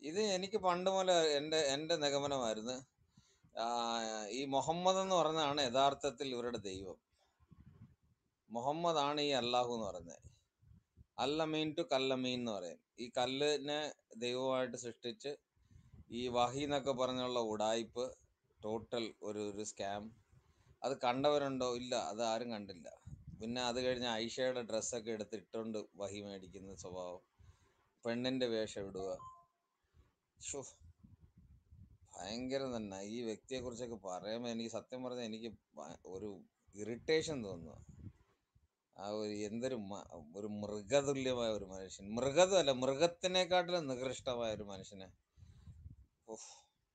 ഇത് എനിക്ക് പണ്ട് മുതലേ എന്റെ എന്റെ നിഗമനമായിരുന്നു ആ, ഈ മുഹമ്മദ് എന്ന് പറഞ്ഞതാണ് യഥാർത്ഥത്തിൽ ഇവരുടെ ദൈവം മുഹമ്മദ് ആണ് ഈ അള്ളാഹു എന്ന് പറയുന്നത് അല്ലമീൻ ടു കല്ലമീൻ എന്ന് പറയും ഈ കല്ലിനെ ദൈവമായിട്ട് സൃഷ്ടിച്ച് ഈ വഹി എന്നൊക്കെ പറഞ്ഞുള്ള ഉടായിപ്പ് ടോട്ടൽ ഒരു ഒരു സ്കാം അത് കണ്ടവരുണ്ടോ ഇല്ല അത് ആരും കണ്ടില്ല പിന്നെ അത് കഴിഞ്ഞ് ഐഷയുടെ ഡ്രസ്സൊക്കെ എടുത്ത് ഇട്ടുകൊണ്ട് വഹി മേടിക്കുന്ന സ്വഭാവം പെണ്ണിന്റെ വേഷം ഇടുക ശ്ശോ, ഭയങ്കരം തന്നെ ഈ വ്യക്തിയെ കുറിച്ചൊക്കെ പറയുമ്പോൾ എനിക്ക് സത്യം പറഞ്ഞാൽ എനിക്ക് ഭ- ഒരു ഇറിറ്റേഷൻ തോന്നുന്നു ആ ഒരു എന്തൊരു മ- ഒരു മൃഗതുല്യമായ ഒരു മനുഷ്യൻ മൃഗതല്ല മൃഗത്തിനെക്കാട്ടിലും നികൃഷ്ടമായ ഒരു മനുഷ്യനെ ഉഫ്.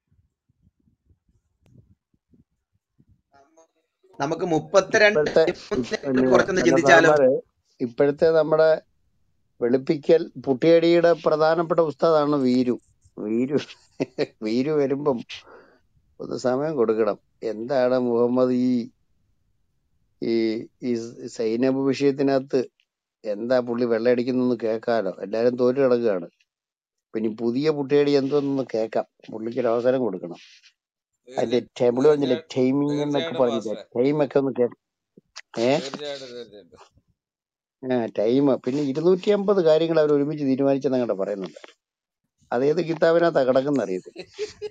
നമുക്ക് മുപ്പത്തിരണ്ട് ഇപ്പോഴത്തെ പതിമൂന്നിനെക്കുറിച്ച് കുറച്ചൊന്ന് ചിന്തിച്ചാലോ സാറന്മാരെ ഇപ്പോഴത്തെ നമ്മുടെ വെളുപ്പിക്കൽ പുട്ടിയടിയുടെ പ്രധാനപ്പെട്ട ഉസ്താദാണ് വീരു വീരു വീരു വരുമ്പം ഒന്ന് സമയം കൊടുക്കണം എന്താണ് മുഹമ്മദ് ഈ ഈ ഈ സൈനബ് വിഷയത്തിനകത്ത് എന്താ പുള്ളി വെള്ളയടിക്കുന്നൊന്ന് കേൾക്കാലോ എല്ലാരും തോറ്റു കിടക്കുകയാണ് പിന്നെ ഈ പുതിയ പുട്ടിയടി എന്തോന്നൊന്ന് കേൾക്കാം പുള്ളിക്ക് ഒരു അവസരം കൊടുക്കണം അതിന്റെ തീർച്ച ടേബിൾ പറഞ്ഞില്ലേ തീർച്ചയായിട്ടും ടൈമിംഗ് എന്നൊക്കെ തീർച്ചയായിട്ടും പറഞ്ഞില്ലേ പാസ്റ്ററെ ടൈം ഒക്കെ ഒന്ന് കേൾക്കാം ഏ തീർച്ചയായിട്ടും തീർച്ചയായിട്ടും ആ ടൈം പിന്നെ ഇരുന്നൂറ്റി അമ്പത് കാര്യങ്ങൾ അവർ ഒരുമിച്ച് തീരുമാനിച്ചെന്ന് അങ്ങോട്ട് പറയുന്നുണ്ട് അതേത് കിതാബിനകത്താ കിടക്കുന്ന അറിയത്തില്ല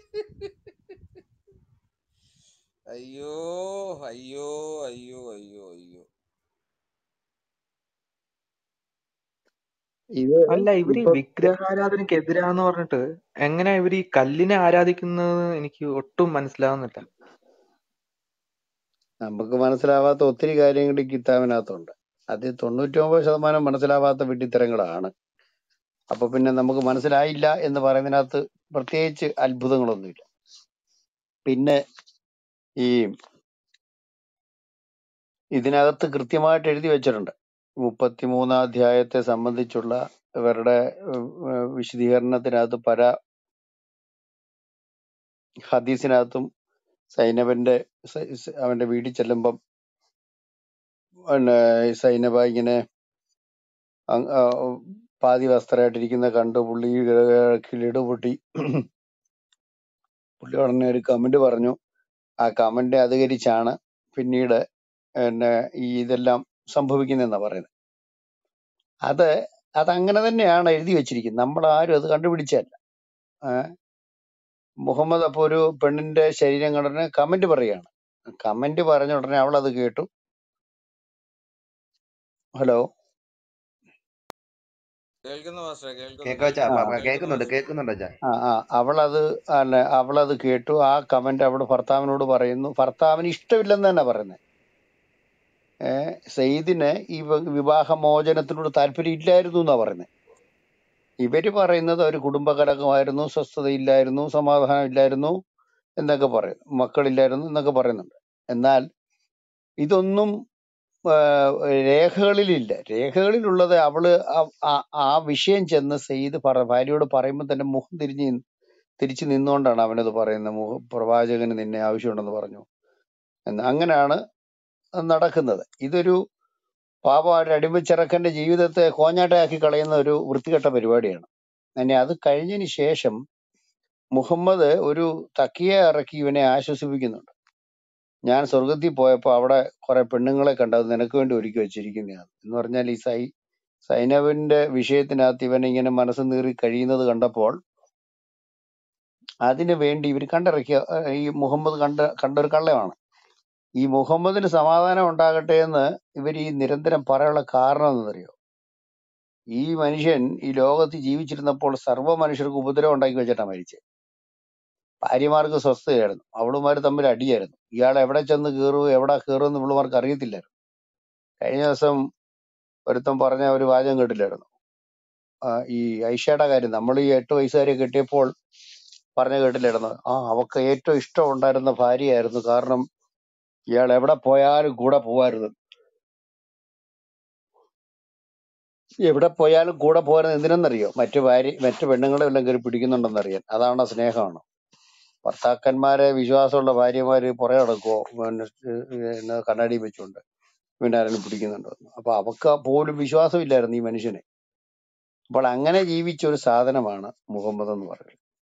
അയ്യോ അയ്യോ അയ്യോ അയ്യോ അയ്യോ ഇത് അല്ല ഇവര് ഈ ഇപ്പൊ വിഗ്രഹാരാധനക്ക് എതിരാന്ന് പറഞ്ഞിട്ട് എങ്ങനെ ഇവര് ഈ കല്ലിനെ ആരാധിക്കുന്നത് എനിക്ക് ഒട്ടും മനസ്സിലാവുന്നില്ല നമുക്ക് മനസ്സിലാവാത്ത ഒത്തിരി കാര്യങ്ങൾ ഈ കിതാബിനകത്തുണ്ട് അത് തൊണ്ണൂറ്റി ഒമ്പത് ശതമാനം മനസ്സിലാവാത്ത വിഡ്ഢിത്തരങ്ങളാണ് അപ്പൊ പിന്നെ നമുക്ക് മനസ്സിലായില്ല എന്ന് പറയുന്നതിനകത്ത് പ്രത്യേകിച്ച് അത്ഭുതങ്ങളൊന്നുമില്ല പിന്നെ ഈ ഇതിനകത്ത് കൃത്യമായിട്ട് എഴുതി വെച്ചിട്ടുണ്ട് മുപ്പത്തിമൂന്നാം അധ്യായത്തെ സംബന്ധിച്ചുള്ള ഇവരുടെ ഉം, ഉം, വിശദീകരണത്തിനകത്ത് പല ഹദീസിനകത്തും സൈനബന്റെ സ- സ- അവന്റെ വീട്ടിൽ ചെല്ലുമ്പം പിന്നെ സൈനബ ഇങ്ങനെ അങ് ആ പാതി വസ്ത്രമായിട്ടിരിക്കുന്ന കണ്ടു പുള്ളി കിളിട് പൊട്ടി പുള്ളി ഉടനെ ഒരു കമന്റ് പറഞ്ഞു ആ കമന്റ് അധികരിച്ചാണ് പിന്നീട് പിന്നെ ഈ ഇതെല്ലാം സംഭവിക്കുന്നതെന്നാ പറയുന്നത് അത് അതങ്ങനെ തന്നെയാണ് എഴുതി വെച്ചിരിക്കുന്നത് നമ്മൾ ആരും അത് കണ്ടുപിടിച്ചല്ല ആ, മുഹമ്മദ് അപ്പൊ ഒരു പെണ്ണിന്റെ ശരീരം കണ്ടനെ കമന്റ് പറയാണ് കമന്റ് പറഞ്ഞ ഉടനെ അവൾ അത് കേട്ടു ഹലോ കേൾക്കുന്നു പാസ്റ്ററെ കേൾക്കുന്നു കേക്കോച്ചാ ആ കേൾക്കുന്നു കേൾക്കുന്നു കേൾക്കുന്നുണ്ട് പാസ്റ്ററെ കേൾക്കുന്നുണ്ട് അച്ഛാ ആ ആ അവളത് അല്ല അവളത് കേട്ടു ആ കമന്റ് അവള് ഭർത്താവിനോട് പറയുന്നു ഭർത്താവിന് ഇഷ്ടമില്ലെന്ന് തന്നെ പറയുന്നത് ഏഹ് സെയ്ദിന് ഈ വ- വിവാഹമോചനത്തിനോട് താല്പര്യം ഇല്ലായിരുന്നു എന്നാ പറയുന്നത് ഇവര് പറയുന്നത് ഒരു കുടുംബകലകമായിരുന്നു സ്വസ്ഥതയില്ലായിരുന്നു സമാധാനം ഇല്ലായിരുന്നു എന്നൊക്കെ പറയുന്നു മക്കളില്ലായിരുന്നു എന്നൊക്കെ പറയുന്നുണ്ട് എന്നാൽ ഇതൊന്നും ആ, രേഖകളിലില്ല രേഖകളിലുള്ളത് അവള് ആ ആ- ആ വിഷയം ചെന്ന് സെയ്ദ് പറ ഭാര്യയോട് പറയുമ്പോൾ തന്നെ മുഖം തിരിഞ്ഞ് നിന്ന് തിരിച്ചു നിന്നുകൊണ്ടാണ് അവനത് പറയുന്നത് മുഖ പ്രവാചകന് നിന്നെ ആവശ്യമുണ്ടെന്ന് പറഞ്ഞു എന്ന് അങ്ങനെയാണ് അത് നടക്കുന്നത് ഇതൊരു പാപം ഒരു അടിമച്ചിറക്കന്റെ ജീവിതത്തെ കോഞ്ഞാട്ടയാക്കി കളയുന്ന ഒരു വൃത്തികെട്ട പരിപാടിയാണ് അങ്ങനെ അത് കഴിഞ്ഞതിന് ശേഷം മുഹമ്മദ് ഒരു തക്കിയെ ഇറക്കി ഇവനെ ആശ്വസിപ്പിക്കുന്നുണ്ട് ഞാൻ സ്വർഗത്തിൽ പോയപ്പോ അവിടെ കുറെ പെണ്ണുങ്ങളെ കണ്ടത് നിനക്ക് വേണ്ടി ഒരുക്കി വെച്ചിരിക്കുന്നതാണ് എന്ന് പറഞ്ഞാൽ ഈ സൈ സൈനവിന്റെ വിഷയത്തിനകത്ത് ഇവൻ ഇങ്ങനെ മനസ്സ് നീറി കഴിയുന്നത് കണ്ടപ്പോൾ അതിനു വേണ്ടി ഇവർ കണ്ടിറക്കിയ ഏഹ് ഈ മുഹമ്മദ് കണ്ട കണ്ട ഒരു കള്ളമാണ് ഈ മുഹമ്മദിന് സമാധാനം ഉണ്ടാകട്ടെ എന്ന് ഇവർ ഈ നിരന്തരം പറയാനുള്ള കാരണം എന്തെന്നറിയോ ഈ മനുഷ്യൻ ഈ ലോകത്ത് ജീവിച്ചിരുന്നപ്പോൾ സർവ്വ മനുഷ്യർക്ക് ഉപദ്രവം ഉണ്ടാക്കി വെച്ചിട്ടാണ് മരിച്ചത് ഭാര്യമാർക്ക് സ്വസ്ഥതയായിരുന്നു അവളുമാര് തമ്മിൽ അടിയായിരുന്നു ഇയാൾ എവിടെ ചെന്ന് കയറും എവിടെ കയറുമെന്ന് ഇവളുമാർക്ക് അറിയത്തില്ലായിരുന്നു കഴിഞ്ഞ ദിവസം ഒരുത്തൻ പറഞ്ഞ ഒരു വാചകം കേട്ടില്ലായിരുന്നു ആ, ഈ ഐഷയുടെ കാര്യം നമ്മൾ ഈ എട്ട് വയസ്സുകാരെ കെട്ടിയപ്പോൾ പറഞ്ഞ കേട്ടില്ലായിരുന്നു ആ അവക്ക് ഏറ്റവും ഇഷ്ടം ഉണ്ടായിരുന്ന ഭാര്യയായിരുന്നു കാരണം ഇയാൾ എവിടെ പോയാലും കൂടെ പോവായിരുന്നു എവിടെ പോയാലും കൂടെ പോരുന്നത് എന്തിനെന്നറിയോ മറ്റു ഭാര്യ മറ്റു പെണ്ണുങ്ങളെ എല്ലാം കയറി പിടിക്കുന്നുണ്ടെന്നറിയാൻ അതാണ് സ്നേഹമാണ് ഭർത്താക്കന്മാരെ വിശ്വാസമുള്ള ഭാര്യമാര് പുറകെ നടക്കുവോ പിന്നെ പിന്നെ കണ്ണാടി വെച്ചുകൊണ്ട് പിന്നെ ആരെങ്കിലും പിടിക്കുന്നുണ്ടോ എന്ന്. അപ്പൊ അവക്ക് പോലും വിശ്വാസമില്ലായിരുന്നു ഈ മനുഷ്യന് അപ്പോൾ അങ്ങനെ ജീവിച്ച ഒരു സാധനമാണ് മുഹമ്മദ് എന്ന് പറയുന്നത്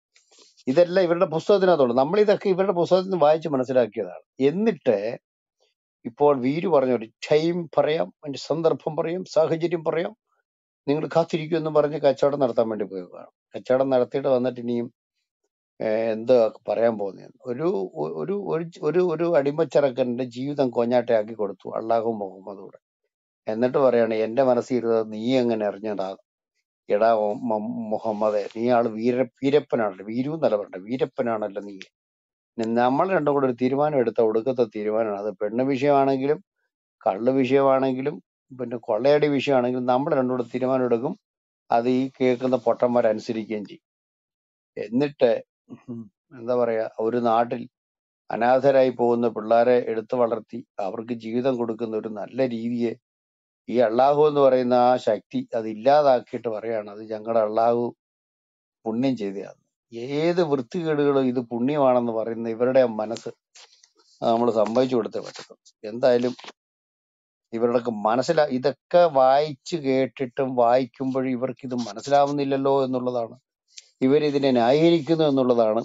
ഇതെല്ലാം ഇവരുടെ പുസ്തകത്തിനകത്തുള്ളൂ നമ്മൾ ഇതൊക്കെ ഇവരുടെ പുസ്തകത്തിൽ നിന്ന് വായിച്ച് മനസ്സിലാക്കിയതാണ് എന്നിട്ട് ഇപ്പോൾ വീര് പറഞ്ഞ ഒരു ടൈം പറയാം അതിന്റെ സന്ദർഭം പറയാം സാഹചര്യം പറയാം നിങ്ങൾ കാത്തിരിക്കും എന്ന് പറഞ്ഞ് കച്ചവടം നടത്താൻ വേണ്ടി പോയതാണ് കച്ചവടം നടത്തിയിട്ട് വന്നിട്ട് ഇനിയും ഏഹ്, എന്തോ പറയാൻ പോകുന്നത് ഒരു ഒരു ഒരു ഒരു ഒരു അടിമച്ചറക്കന്റെ ജീവിതം കൊഞ്ഞാട്ടയാക്കി കൊടുത്തു അള്ളാഹു മുഹമ്മദൂടെ എന്നിട്ട് പറയാണ് എന്റെ മനസ്സിൽ ഇരുന്നത് നീ എങ്ങനെ അറിഞ്ഞടാ എടാ ഓ- മ- മുഹമ്മദേ നീ ആള് വീര വീരപ്പനാണല്ലോ വീരു എന്നല്ല പറഞ്ഞ വീരപ്പനാണല്ലോ നീ നി- നമ്മൾ രണ്ടും കൂടെ ഒരു തീരുമാനം എടുത്ത ഒടുക്കത്തെ തീരുമാനമാണ് അത് പെണ്ണ് വിഷയമാണെങ്കിലും കള്ള് വിഷയമാണെങ്കിലും പിന്നെ കൊള്ളയടി വിഷയമാണെങ്കിലും നമ്മൾ രണ്ടും കൂടെ തീരുമാനം എടുക്കും അത് ഈ കേൾക്കുന്ന പൊട്ടന്മാരനുസരിക്കുകയും ചെയ്യും എന്നിട്ട് ഉം എന്താ പറയാ ഒരു നാട്ടിൽ അനാഥരായി പോകുന്ന പിള്ളേരെ എടുത്തു വളർത്തി അവർക്ക് ജീവിതം കൊടുക്കുന്ന ഒരു നല്ല രീതിയെ ഈ അള്ളാഹു എന്ന് പറയുന്ന ആ ശക്തി അത് ഇല്ലാതാക്കിയിട്ട് പറയാണ് അത് ഞങ്ങളുടെ അള്ളാഹു പുണ്യം ചെയ്തതാണ് ഏത് വൃത്തികേടുകളും ഇത് പുണ്യമാണെന്ന് പറയുന്ന ഇവരുടെ മനസ്സ് നമ്മൾ സമ്മതിച്ചു കൊടുത്തേ പറ്റത്തുള്ളൂ എന്തായാലും ഇവരുടെയൊക്കെ മനസ്സിലാ ഇതൊക്കെ വായിച്ചു കേട്ടിട്ടും വായിക്കുമ്പോഴും ഇവർക്ക് ഇത് മനസ്സിലാവുന്നില്ലല്ലോ എന്നുള്ളതാണ് ഇവരിതിനെ ന്യായീകരിക്കുന്നു എന്നുള്ളതാണ്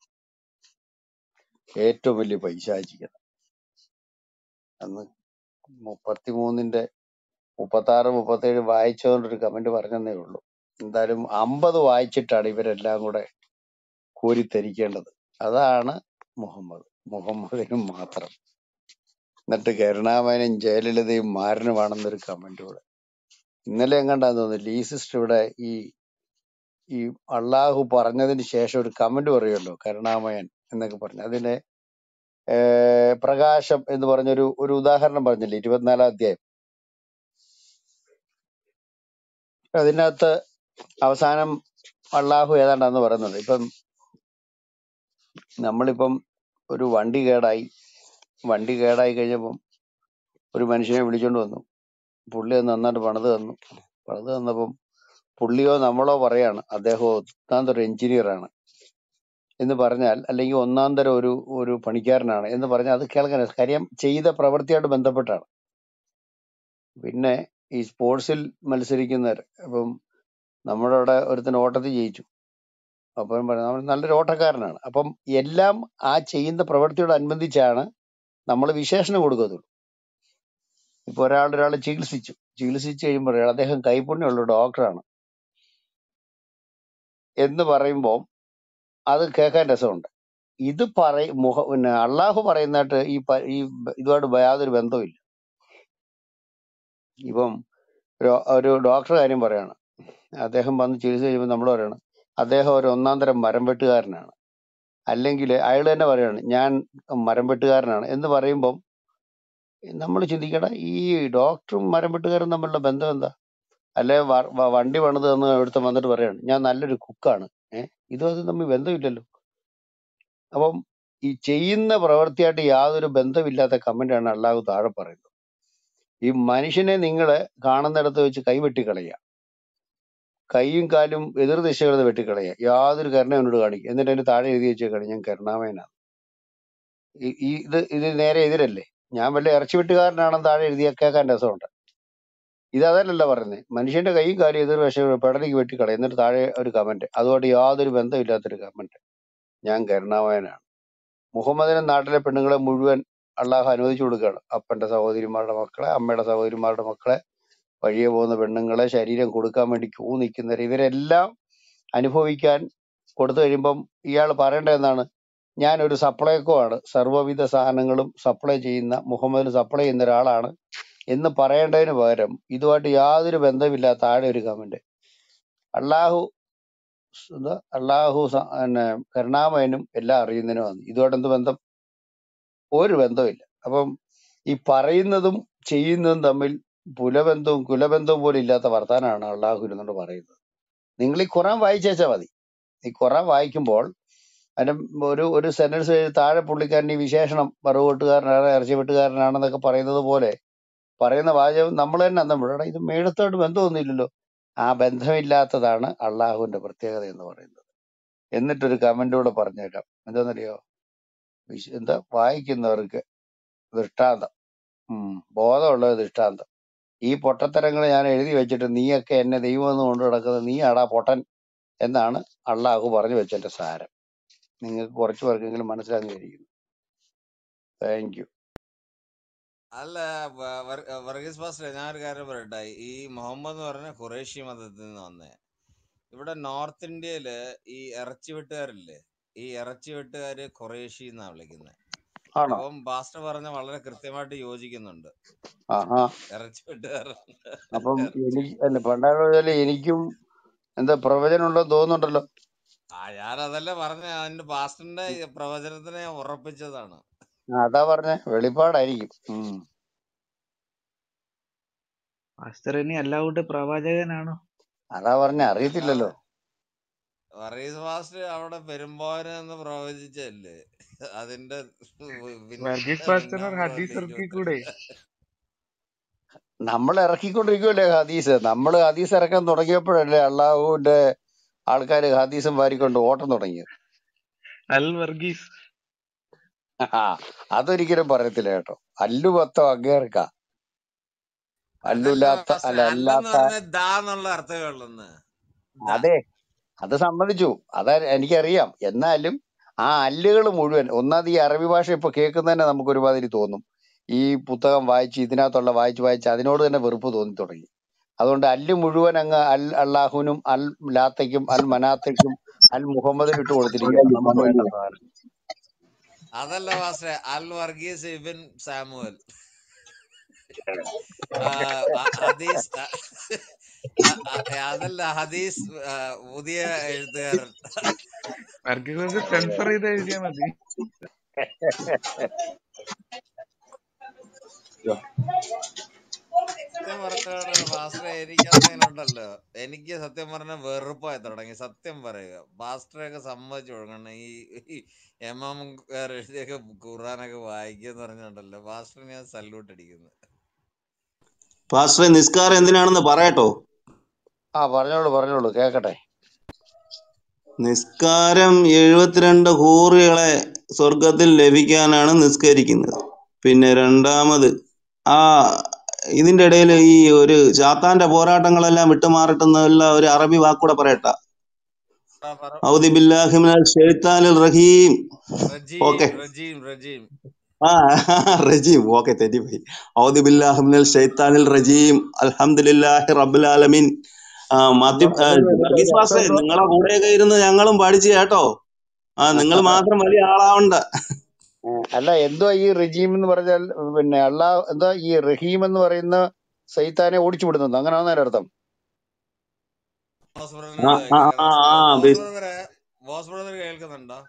ഏറ്റവും വലിയ പൈശാചികത അന്ന് മുപ്പത്തിമൂന്നിന്റെ മുപ്പത്തി ആറ് മുപ്പത്തേഴ് വായിച്ചുകൊണ്ടൊരു കമന്റ് പറഞ്ഞതേ ഉള്ളൂ എന്തായാലും അമ്പത് വായിച്ചിട്ടാണ് ഇവരെല്ലാം കൂടെ കോരിത്തരിക്കേണ്ടത് അതാണ് മുഹമ്മദ് മുഹമ്മദിനും മാത്രം എന്നിട്ട് കരുണാമയനും ജയലളിതയും മാരനുമാണെന്നൊരു കമന്റ് കൂടെ ഇന്നലെ എങ്ങാണ്ടാന്ന് തോന്നുന്നു ലീ സിസ്റ്റർ ഇവിടെ ഈ ഈ അള്ളാഹു പറഞ്ഞതിന് ശേഷം ഒരു കമന്റ് പറയുമല്ലോ കരുണാമയൻ എന്നൊക്കെ പറഞ്ഞു അതിനെ ഏർ പ്രകാശം എന്ന് പറഞ്ഞൊരു ഒരു ഉദാഹരണം പറഞ്ഞില്ലേ ഇരുപത്തിനാലാം അധ്യായം അതിനകത്ത് അവസാനം അള്ളാഹു ഏതാണ്ടാന്ന് പറയുന്നത് ഇപ്പം നമ്മളിപ്പം ഒരു വണ്ടി കേടായി വണ്ടി കേടായി കഴിഞ്ഞപ്പം ഒരു മനുഷ്യനെ വിളിച്ചോണ്ട് വന്നു പുള്ളി അത് നന്നായിട്ട് പണിത് തന്നു പണിത് തന്നപ്പം പുള്ളിയോ നമ്മളോ പറയാണ് അദ്ദേഹം ഒന്നാം തരം എഞ്ചിനീയർ ആണ് എന്ന് പറഞ്ഞാൽ അല്ലെങ്കിൽ ഒന്നാം തരം ഒരു ഒരു പണിക്കാരനാണ് എന്ന് പറഞ്ഞാൽ അത് കേൾക്കാൻ കാര്യം ചെയ്ത പ്രവൃത്തിയായിട്ട് ബന്ധപ്പെട്ടാണ് പിന്നെ ഈ സ്പോർട്സിൽ മത്സരിക്കുന്നവർ അപ്പം നമ്മുടെ അവിടെ ഒരുത്തിന് ഓട്ടത്തിൽ ജയിച്ചു അപ്പം പറഞ്ഞു അവൻ നല്ലൊരു ഓട്ടക്കാരനാണ് അപ്പം എല്ലാം ആ ചെയ്യുന്ന പ്രവൃത്തിയോട് അനുബന്ധിച്ചാണ് നമ്മൾ വിശേഷണം കൊടുക്കത്തുള്ളൂ ഇപ്പൊ ഒരാൾ ഒരാളെ ചികിത്സിച്ചു ചികിത്സിച്ചു കഴിയുമ്പോൾ പറയാം, അദ്ദേഹം കൈപുണ്യമുള്ള ഡോക്ടറാണ് എന്ന് പറയുമ്പോൾ അത് കേൾക്കാൻ രസമുണ്ട് ഇത് പറയ മുഖ പിന്നെ അള്ളാഹു പറയുന്നതായിട്ട് ഈ പ- ഈ ബ- ഇതുമായിട്ട് യാതൊരു ബന്ധവുമില്ല ഇപ്പം ഒരു ഒരു ഡോക്ടർ കാര്യം പറയാണ് അദ്ദേഹം വന്ന് ചികിത്സ ചെയ്യുമ്പോൾ നമ്മൾ പറയാണ് അദ്ദേഹം ഒരു ഒന്നാം തരം മരം വെട്ടുകാരനാണ് അല്ലെങ്കിൽ അയാൾ തന്നെ പറയാണ് ഞാൻ മരം വെട്ടുകാരനാണ് എന്ന് പറയുമ്പം നമ്മൾ ചിന്തിക്കട ഈ ഡോക്ടറും മരം വെട്ടുകാരും തമ്മിലുള്ള ബന്ധം എന്താ അല്ലെ വ- വ- വണ്ടി പണിത് തന്ന് എടുത്ത് വന്നിട്ട് പറയാണ് ഞാൻ നല്ലൊരു കുക്കാണ് ഏഹ് ഇതും അതും തമ്മിൽ ബന്ധമില്ലല്ലോ അപ്പം ഈ ചെയ്യുന്ന പ്രവൃത്തിയായിട്ട് യാതൊരു ബന്ധമില്ലാത്ത കമന്റാണ് അള്ളാഹു താഴെ പറയുന്നത് ഈ മനുഷ്യനെ നിങ്ങൾ കാണുന്നിടത്ത് വെച്ച് കൈവെട്ടി കളയുക കൈയും കാലും എതിർ ദിശകളിൽ വെട്ടിക്കളയുക യാതൊരു കരുണ അവനോട് കാണിക്കുക എന്നിട്ട് അതിന് താഴെ എഴുതി വെച്ചേക്കാണ് ഞാൻ കരുണാമയനാണ് ഈ ഈ ഇത് ഇത് നേരെ എതിരല്ലേ ഞാൻ വല്ല ഇറച്ചി വെട്ടുകാരനാണെന്ന് താഴെ എഴുതിയ കേൾക്കാൻ രസമുണ്ട് ഇത് അതല്ലല്ലോ പറയുന്നത് മനുഷ്യന്റെ കൈയും കാലും എതിർ വശം പെടലിക്ക് വെട്ടിക്കളയും എന്നിട്ട് താഴെ ഒരു കമന്റ് അതുകൊണ്ട് യാതൊരു ബന്ധമില്ലാത്തൊരു കമന്റ് ഞാൻ കരുണാമയനാണ് മുഹമ്മദിനെ നാട്ടിലെ പെണ്ണുങ്ങളെ മുഴുവൻ അള്ളാഹു അനുവദിച്ചു കൊടുക്കുകയാണ് അപ്പന്റെ സഹോദരിമാരുടെ മക്കളെ അമ്മയുടെ സഹോദരിമാരുടെ മക്കളെ വഴിയെ പോകുന്ന പെണ്ണുങ്ങളെ ശരീരം കൊടുക്കാൻ വേണ്ടി ക്യൂ നിൽക്കുന്നവരെ ഇവരെല്ലാം അനുഭവിക്കാൻ കൊടുത്തു കഴിയുമ്പം ഇയാൾ പറയേണ്ടത് എന്താണ് ഞാൻ ഒരു സപ്ലൈക്കോ ആണ് സർവ്വവിധ സാധനങ്ങളും സപ്ലൈ ചെയ്യുന്ന മുഹമ്മദിന് സപ്ലൈ ചെയ്യുന്ന ഒരാളാണ് എന്ന് പറയേണ്ടതിന് പകരം ഇതുമായിട്ട് യാതൊരു ബന്ധമില്ലാത്ത താഴെ ഒരു കമന്റ് അള്ളാഹു സ് ഇത് അള്ളാഹു സ- പിന്നെ കരുണാമയനും എല്ലാം അറിയുന്നതിനുമാണ് ഇതുമായിട്ട് എന്ത് ബന്ധം ഒരു ബന്ധമില്ല അപ്പം ഈ പറയുന്നതും ചെയ്യുന്നതും തമ്മിൽ പുലബന്ധവും കുലബന്ധവും പോലും ഇല്ലാത്ത വർത്താനാണ് അള്ളാഹു ഇരുന്നുകൊണ്ട് പറയുന്നത് നിങ്ങൾ ഈ ഖുറാൻ വായിച്ചേച്ചാൽ മതി ഈ ഖുറാൻ വായിക്കുമ്പോൾ അതിന്റെ ഒരു ഒരു സെന്റൻസ് താഴെ പുള്ളിക്കാരൻ ഈ വിശേഷണം വറവുകൊട്ടുകാരനാണ് ഇറച്ചി വെട്ടുകാരനാണെന്നൊക്കെ പറയുന്നത് പോലെ പറയുന്ന വാചകം നമ്മൾ തന്നെ അന്തം വിടണം ഇത് മേടത്തോട്ട് ബന്ധമൊന്നുമില്ലല്ലോ ആ ബന്ധമില്ലാത്തതാണ് അള്ളാഹുവിന്റെ പ്രത്യേകത എന്ന് പറയുന്നത് എന്നിട്ടൊരു കമന്റ് കൂടെ പറഞ്ഞേക്കാം എന്താണെന്നറിയോ വിശ- എന്താ വായിക്കുന്നവർക്ക് ദൃഷ്ടാന്തം ഉം ബോധമുള്ള ദൃഷ്ടാന്തം ഈ പൊട്ടത്തരങ്ങൾ ഞാൻ എഴുതി വെച്ചിട്ട് നീയൊക്കെ എന്നെ ദൈവം എന്ന് കൊണ്ടു നടക്കുന്നത് നീ ആടാ പൊട്ടൻ എന്നാണ് അള്ളാഹു പറഞ്ഞു വെച്ചതിന്റെ സാരം നിങ്ങൾക്ക് കുറച്ച് പേർക്കെങ്കിലും മനസ്സിലാകുന്ന വിചാരിക്കുന്നു താങ്ക് യു അല്ല വ- വർ- വർഗീസ് പാസ്റ്റർ ഞാനൊരു കാര്യം പറയട്ടെ ഈ മുഹമ്മദ് എന്ന് പറഞ്ഞ ഖുറേഷി മതത്തിൽ നിന്ന് വന്നേ ഇവിടെ നോർത്ത് ഇന്ത്യയില് ഈ ഇറച്ചി വെട്ടുകാരില്ലേ ഈ ഇറച്ചി വെട്ടുകാര് ഖുറേഷി എന്നാ വിളിക്കുന്നത് ആണോ അപ്പം പാസ്റ്റർ പറഞ്ഞ വളരെ കൃത്യമായിട്ട് യോജിക്കുന്നുണ്ട് ആഹാ ഇറച്ചി വെട്ടുകാർ അപ്പം എനിക്ക് അല്ല പണ്ടാല് എനിക്കും എന്താ പ്രവചനം ഉണ്ടെന്ന് തോന്നുന്നുണ്ടല്ലോ ആ ഞാൻ അതല്ലേ പറഞ്ഞ അതിന്റെ പാസ്റ്ററിന്റെ പ്രവചനത്തിനെ ഉറപ്പിച്ചതാണ് ആ, അതാ പറഞ്ഞേ വെളിപ്പാടായിരിക്കും ഉം. മാസ്റ്റർ ഇനി അല്ലാവുണ്ട് പ്രവാചകനാണോ അതാ പറഞ്ഞേ അല്ലാതെ അറിയത്തില്ലല്ലോ വർഗീസ് പാസ്റ്റർ അവിടെ പെരുമ്പോനെ എന്ന് പ്രവചിച്ചല്ലേ അതിന്റെ പിന്നെ വർഗീസ് പാസ്റ്റർ പിന്നാമ്പുറം ഹദീസ് അല്ലേ ഇറക്കി കൂടെ ഇരുപത്തെട്ട് നമ്മൾ ഇറക്കിക്കൊണ്ടിരിക്കുമല്ലേ ഹദീസ് നമ്മൾ ഹദീസ് ഇറക്കാൻ തുടങ്ങിയപ്പോഴല്ലേ അള്ളാഹുവിന്റെ ആൾക്കാർ ഹദീസും വാരിക്കൊണ്ട് ഓട്ടം തുടങ്ങിയത് അൽ വർഗീസ് ആ, അതൊരിക്കലും പറയത്തില്ല കേട്ടോ അല്ലു പത്തോ അങ്ങേർക്ക അതല്ല അല്ലുല്ലാത്ത പാസ്റ്റർ അല്ല അല്ലെന്ന് അല്ലാത്ത പറഞ്ഞ ദാ എന്നുള്ള അർത്ഥമേ ഉള്ളെന്ന് ദാ അതെ അത് സമ്മതിച്ചു അതാ എനിക്കറിയാം എന്നാലും ആ അല്ലുകൾ മുഴുവൻ ഒന്നാമത് ഈ അറബി ഭാഷ ഇപ്പൊ കേൾക്കുന്നതന്നെ നമുക്ക് ഒരുമാതിരി തോന്നും ഈ പുസ്തകം വായിച്ച് ഇതിനകത്തുള്ള വായിച്ച് വായിച്ച് അതിനോട് തന്നെ വെറുപ്പ് തോന്നി തുടങ്ങി അതുകൊണ്ട് അല്ല് മുഴുവൻ അങ്ങ് അൽ അള്ളാഹുനും അൽ ലാത്തയ്ക്കും അൽ മനാത്തയ്ക്കും അൽ മുഹമ്മദിനും ഇട്ട് കൊടുത്തിരിക്കുകയാണ് നമുക്ക് വേണ്ട സാധനം അതല്ല പാസ്റ്റർ അൽ വർഗീസ് ഇബിൻ സാമുവൽ ആ, അ- ഹദീസ് അ- അ- അ- അതല്ല ഹദീസ് ആ, പുതിയ എഴുത്തുകാരൻ വർഗീസ് സെൻസർ ചെയ്ത് എഴുതിയാ മതി സത്യം പറഞ്ഞാണ് പാസ്റ്ററെ എനിക്കതിനുണ്ടല്ലോ എനിക്ക് സത്യം പറഞ്ഞ വെറുപ്പായി തുടങ്ങി സത്യം പറയുക പാസ്റ്ററൊക്കെ സമ്മതിച്ചു കൊടുക്കണം ഈ ഈ എം എം എഴുതിയൊക്കെ ഖുർആാനൊക്കെ വായിക്കുക എന്ന് പറഞ്ഞുണ്ടല്ലോ പാസ്റ്ററിന് ഞാൻ സല്യൂട്ട് അടിക്കുന്നു പാസ്റ്ററെ നിസ്കാരം എന്തിനാണെന്ന് പറയട്ടോ ആ പറഞ്ഞോളൂ പറഞ്ഞോളൂ കേക്കട്ടെ നിസ്കാരം എഴുപത്തിരണ്ട് ഹൂറികളെ സ്വർഗത്തിൽ ലഭിക്കാനാണ് നിസ്കരിക്കുന്നത് പിന്നെ രണ്ടാമത് ആ ഇതിന്റെ ഇടയിൽ ഈ ഒരു ചാത്താന്റെ പോരാട്ടങ്ങളെല്ലാം വിട്ടുമാറിട്ടെന്നുള്ള ഒരു അറബി വാക്കൂടെ പറയട്ട ആ, പറ ഔദി ബില്ലാഹിമിനൽ ഷെയ്ത്താനിൽ റഹീം റജീം ഓക്കെ റജീം റജീം ആ റജീം ഓക്കെ തെറ്റിപ്പോയി ഔദി ബില്ലാഹിമിനൽ ഷെയ്ത്താനിൽ റജീം അൽഹംദുലില്ലാഹി റബ്ബിൽ ആലമീൻ ആ മാത്യു ആ, വർഗീസ് പാസ്റ്ററെ നിങ്ങളെ കൂടെയൊക്കെ ഇരുന്ന് ഞങ്ങളും പഠിച്ചു കേട്ടോ ആ നിങ്ങൾ മാത്രം വലിയ ആളാവണ്ട ഏ, അല്ല എന്തോ ഈ റജീം എന്ന് പറഞ്ഞാൽ പിന്നെ അള്ളാഹ് എന്താ ഈ റഹീം എന്ന് പറയുന്ന സൈത്താനെ ഓടിച്ചു വിടുന്നത് അങ്ങനെയാണെന്ന് അതിന്റെ അർത്ഥം ബോസ് ആ ബ്രദറിന് ആ കേൾക്കുന്നുണ്ടോ ആ ആ ബോസ് ബിസ് ബ്രദറെ ബോസ് ബ്രദർ കേൾക്കുന്നുണ്ടോ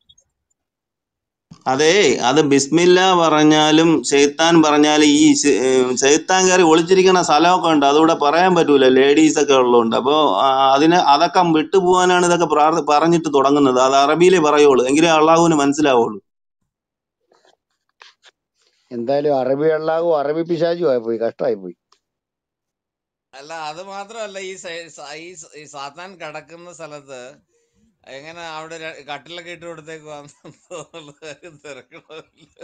അതെ അത് ബിസ്മില്ല പറഞ്ഞാലും ഷെയ്ത്താൻ പറഞ്ഞാലും ഈ ശ- ഏ, ഷെയ്ത്താൻ കയറി ഒളിച്ചിരിക്കുന്ന സ്ഥലമൊക്കെ ഉണ്ട് അതുകൂടെ പറയാൻ പറ്റൂല ലേഡീസ് ഒക്കെ ഉള്ളതുകൊണ്ട് അപ്പൊ ആ, അതിന് അതൊക്കെ വിട്ടുപോകാനാണ് ഇതൊക്കെ പ്രാർത്ഥ പറഞ്ഞിട്ട് തുടങ്ങുന്നത് അത് അറബിയിലേ പറയുള്ളൂ എങ്കിലേ അള്ളാഹുവിന് മനസ്സിലാവുള്ളൂ എന്തായാലും അറബി അള്ളാഹും അറബി പിശാചും ആയി പോയി കഷ്ടമായി പോയി അല്ല അത് മാത്രമല്ല ഈ സൈ- സ- ഈ സ- ഈ സാത്താൻ കിടക്കുന്ന സ്ഥലത്ത് എങ്ങനെ അവിടെ ര- കട്ടിലൊക്കെ ഇട്ട് കൊടുത്തേക്ക് വന്നുള്ള കാര്യം തിരക്കണമല്ലോ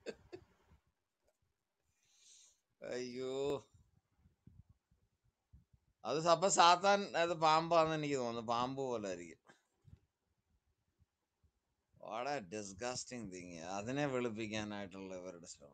അയ്യോ അത് സ- അപ്പൊ സാത്താൻ അത് പാമ്പാന്ന് എനിക്ക് തോന്നുന്നു പാമ്പ് പോലെ ആയിരിക്കും വളരെ ഡിസ്ഗസ്റ്റിംഗ് തിങ് അതിനെ വെളുപ്പിക്കാനായിട്ടുള്ള ഇവരുടെ ശ്രമം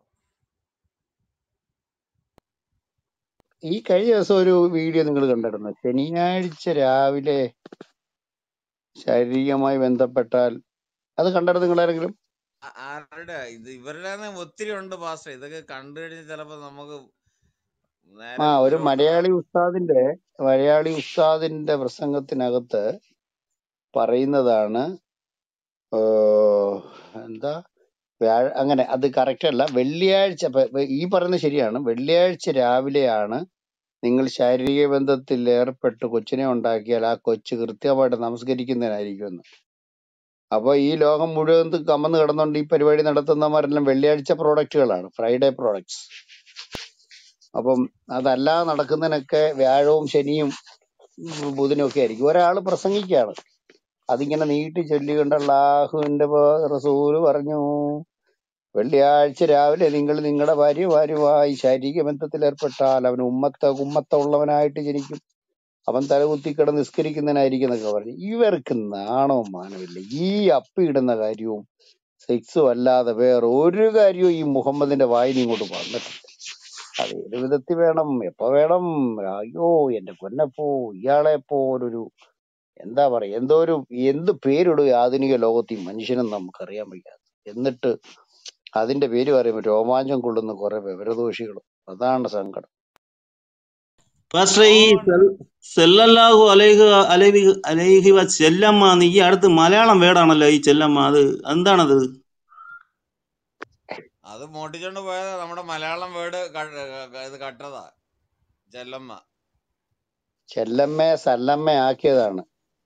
ഈ കഴിഞ്ഞ ദിവസം ഒരു വീഡിയോ നിങ്ങൾ കണ്ടിരുന്നു ശനിയാഴ്ച രാവിലെ ശാരീരികമായി ബന്ധപ്പെട്ടാൽ അത് കണ്ടിരുന്നു നിങ്ങൾ ആരെങ്കിലും ആ- ആരുടെ ഇത് ഇവരുടെ തന്നെ ഒത്തിരി ഉണ്ട് പാസ്റ്റർ ഇതൊക്കെ കണ്ടു കഴിഞ്ഞാൽ ചിലപ്പോ നമുക്ക് നേരെ ആ ഒരു ദൂരോട്ട് മലയാളി ഉസ്താദിന്റെ മലയാളി ഉസ്താദിന്റെ പ്രസംഗത്തിനകത്ത് പറയുന്നതാണ് ഏർ, എന്താ വ്യാഴ അങ്ങനെ അത് കറക്റ്റ് അല്ല വെള്ളിയാഴ്ച ഇപ്പൊ ഈ പറയുന്നത് ശരിയാണ് വെള്ളിയാഴ്ച രാവിലെയാണ് നിങ്ങൾ ശാരീരിക ബന്ധത്തിൽ ഏർപ്പെട്ട് കൊച്ചിനെ ഉണ്ടാക്കിയാൽ ആ കൊച്ചു കൃത്യമായിട്ട് നമസ്കരിക്കുന്നതിനായിരിക്കും എന്ന് അപ്പൊ ഈ ലോകം മുഴുവൻ ഇത് കമന്ന് കിടന്നുകൊണ്ട് ഈ പരിപാടി നടത്തുന്നവരെല്ലാം വെള്ളിയാഴ്ച പ്രോഡക്റ്റുകളാണ് ഫ്രൈഡേ പ്രോഡക്ട്സ് അപ്പം അതല്ലാതെ നടക്കുന്നതിനൊക്കെ വ്യാഴവും ശനിയും ഉം, ബുധനും ഒക്കെ ആയിരിക്കും ഒരാൾ പ്രസംഗിക്കുകയാണ് അതിങ്ങനെ നീട്ടി ചൊല്ലിക്കൊണ്ട് അള്ളാഹുവിന്റെ പ- റസൂല് പറഞ്ഞു വെള്ളിയാഴ്ച രാവിലെ നിങ്ങൾ നിങ്ങളുടെ ഭാര്യ ഭാര്യയുമായി ശാരീരിക ബന്ധത്തിൽ ഏർപ്പെട്ടാൽ അവൻ ഉമ്മത്ത കുമ്മത്ത ഉള്ളവനായിട്ട് ജനിക്കും അവൻ തലകുത്തി കിടന്ന് നിസ്കരിക്കുന്നതിനായിരിക്കും എന്നൊക്കെ പറഞ്ഞു ഇവർക്ക് നാണവും മാനമില്ല ഈ അപ്പി ഇടുന്ന കാര്യവും സെക്സും അല്ലാതെ വേറെ ഒരു കാര്യവും ഈ മുഹമ്മദിന്റെ വായിന് ഇങ്ങോട്ട് വന്നിട്ടില്ല അത് ഏത് വിധത്തിൽ വേണം എപ്പോ വേണം അയ്യോ എന്റെ പൊന്നപ്പോ ഇയാളെ പോലൊരു എന്താ പറയാ എന്തോ ഒരു എന്ത് പേരിടും ഈ ആധുനിക ലോകത്ത് ഈ മനുഷ്യനെന്ന് നമുക്കറിയാൻ വയ്യ എന്നിട്ട് അതിന്റെ പേര് പറയുമ്പോൾ രോമാഞ്ചം കൊള്ളുന്ന കുറെ വിവരദോഷികളും അതാണ് സങ്കടം പക്ഷേ ഈ മോഹമുണ്ട് സെൽ- സെല്ലല്ലാഹു അലൈഹി അലൈഹി അലൈഹി വ ചെല്ലമ്മ എന്ന് ഈ അടുത്ത് മലയാളം വേർഡാണല്ലോ ഈ ചെല്ലമ്മ അത് എന്താണത് അത് മോട്ടിച്ചോണ്ട് പോയതാ നമ്മുടെ മലയാളം വേർഡ് ഇത് കട്ടതാ ചെല്ലമ്മ ചെല്ലമ്മയെ സല്ലമ്മ ആക്കിയതാണ്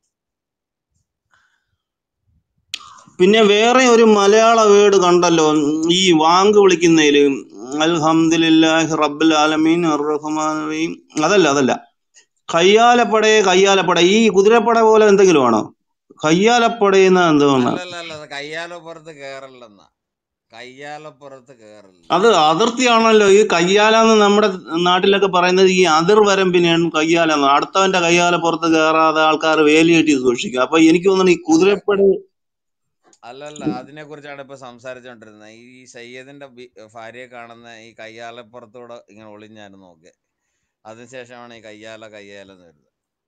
പിന്നെ വേറെ ഒരു മലയാള വേർഡ് കണ്ടല്ലോ ഈ വാങ്ക് വിളിക്കുന്നതില് അൽഹംദുലില്ലാഹി റബ്ബിൽ ആലമീൻ അർറഹ്മാൻ റഹീം അതല്ല അതല്ല കയ്യാലപ്പടയെ കയ്യാലപ്പട ഈ കുതിരപ്പട പോലെ എന്തെങ്കിലും ആണോ കയ്യാലപ്പടയെന്ന എന്താണ് അല്ലല്ല അല്ല അത് കയ്യാലപ്പുറത്ത് കേറല്ലെന്നാ കയ്യാലപ്പുറത്ത് കേറല്ല അത് അതിർത്തിയാണല്ലോ ഈ കയ്യാലെന്ന് നമ്മുടെ നാട്ടിലൊക്കെ പറയുന്നത് ഈ അതിർവരമ്പിനെയാണ് കയ്യാലെന്ന് അടുത്തവന്റെ കയ്യാല പുറത്ത് കയറാതെ ആൾക്കാർ വേലി കെട്ടി സൂക്ഷിക്കും അപ്പൊ എനിക്ക് തോന്നുന്നു ഈ അല്ല കുതിരപ്പട അല്ലല്ല അതിനെ കുറിച്ചാണ് ഇപ്പൊ സംസാരിച്ചോണ്ടിരുന്നത് ഈ സയ്യദിന്റെ ബി- ഭാര്യയെ കാണുന്ന ഈ കയ്യാലപ്പുറത്തൂടെ ഇങ്ങനെ ഒളിഞ്ഞായിരുന്നു നോക്കെ അതിനുശേഷമാണ് ഈ കയ്യാല കയ്യാല എന്ന് വരുന്നത്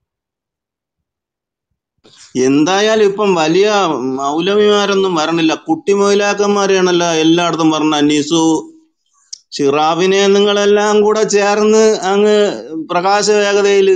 എന്തായാലും ഇപ്പം വലിയ മൗലവിമാരൊന്നും വരണില്ല കുട്ടി മൊയിലാക്കന്മാരെയാണല്ലോ എല്ലായിടത്തും പറഞ്ഞ അനീസു ഷിറാബിനെ നിങ്ങളെല്ലാം കൂടെ ചേർന്ന് അങ്ങ് പ്രകാശ വേഗതയില്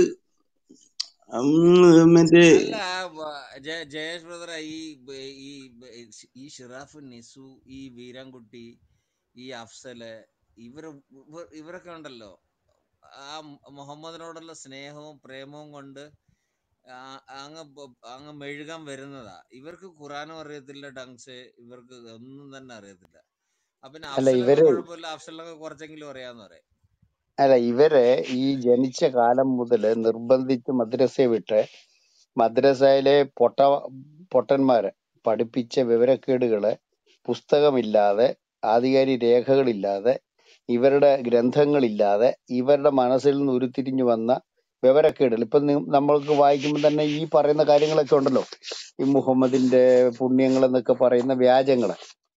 ഉം മറ്റേ അല്ല വ- ജയ- ജയേഷ് ബ്രദറെ ഈ ബ- ഈ ബ- ഈ ഷിറാഫ് നിസു ഈ വീരൻകുട്ടി ഈ അഫ്സല് ഇവര് ഇവ- ഇവരൊക്കെ ഉണ്ടല്ലോ ആ മുഹമ്മദിനോടുള്ള സ്നേഹവും പ്രേമവും കൊണ്ട് ആ അങ്ങ് ബ- അങ്ങ് മെഴുകാൻ വരുന്നതാ ഇവർക്ക് ഖുറാനും അറിയത്തില്ല ഡങ്സ് ഇവർക്ക് ഒന്നും തന്നെ അറിയത്തില്ല അപ്പൊ പിന്നെ അല്ല അഫ്സലൊക്കെ ഇവര് കുഴപ്പമില്ല അഫ്സലൊക്കെ കുറച്ചെങ്കിലും അറിയാന്ന് പറയാം അല്ല ഇവരെ ഈ ജനിച്ച കാലം മുതല് നിർബന്ധിച്ച് മദ്രസയെ വിട്ട് മദ്രസയിലെ പൊട്ട പൊട്ടന്മാരെ പഠിപ്പിച്ച വിവരക്കേടുകള് പുസ്തകമില്ലാതെ ആധികാരിക രേഖകളില്ലാതെ ഇവരുടെ ഗ്രന്ഥങ്ങളില്ലാതെ ഇവരുടെ മനസ്സിൽ നിന്ന് ഉരുത്തിരിഞ്ഞു വന്ന വിവരക്കേടുകൾ ഇപ്പൊ നി- നമ്മൾക്ക് വായിക്കുമ്പോൾ തന്നെ ഈ പറയുന്ന കാര്യങ്ങളൊക്കെ ഉണ്ടല്ലോ ഈ മുഹമ്മദിന്റെ പുണ്യങ്ങൾ എന്നൊക്കെ പറയുന്ന വ്യാജങ്ങള്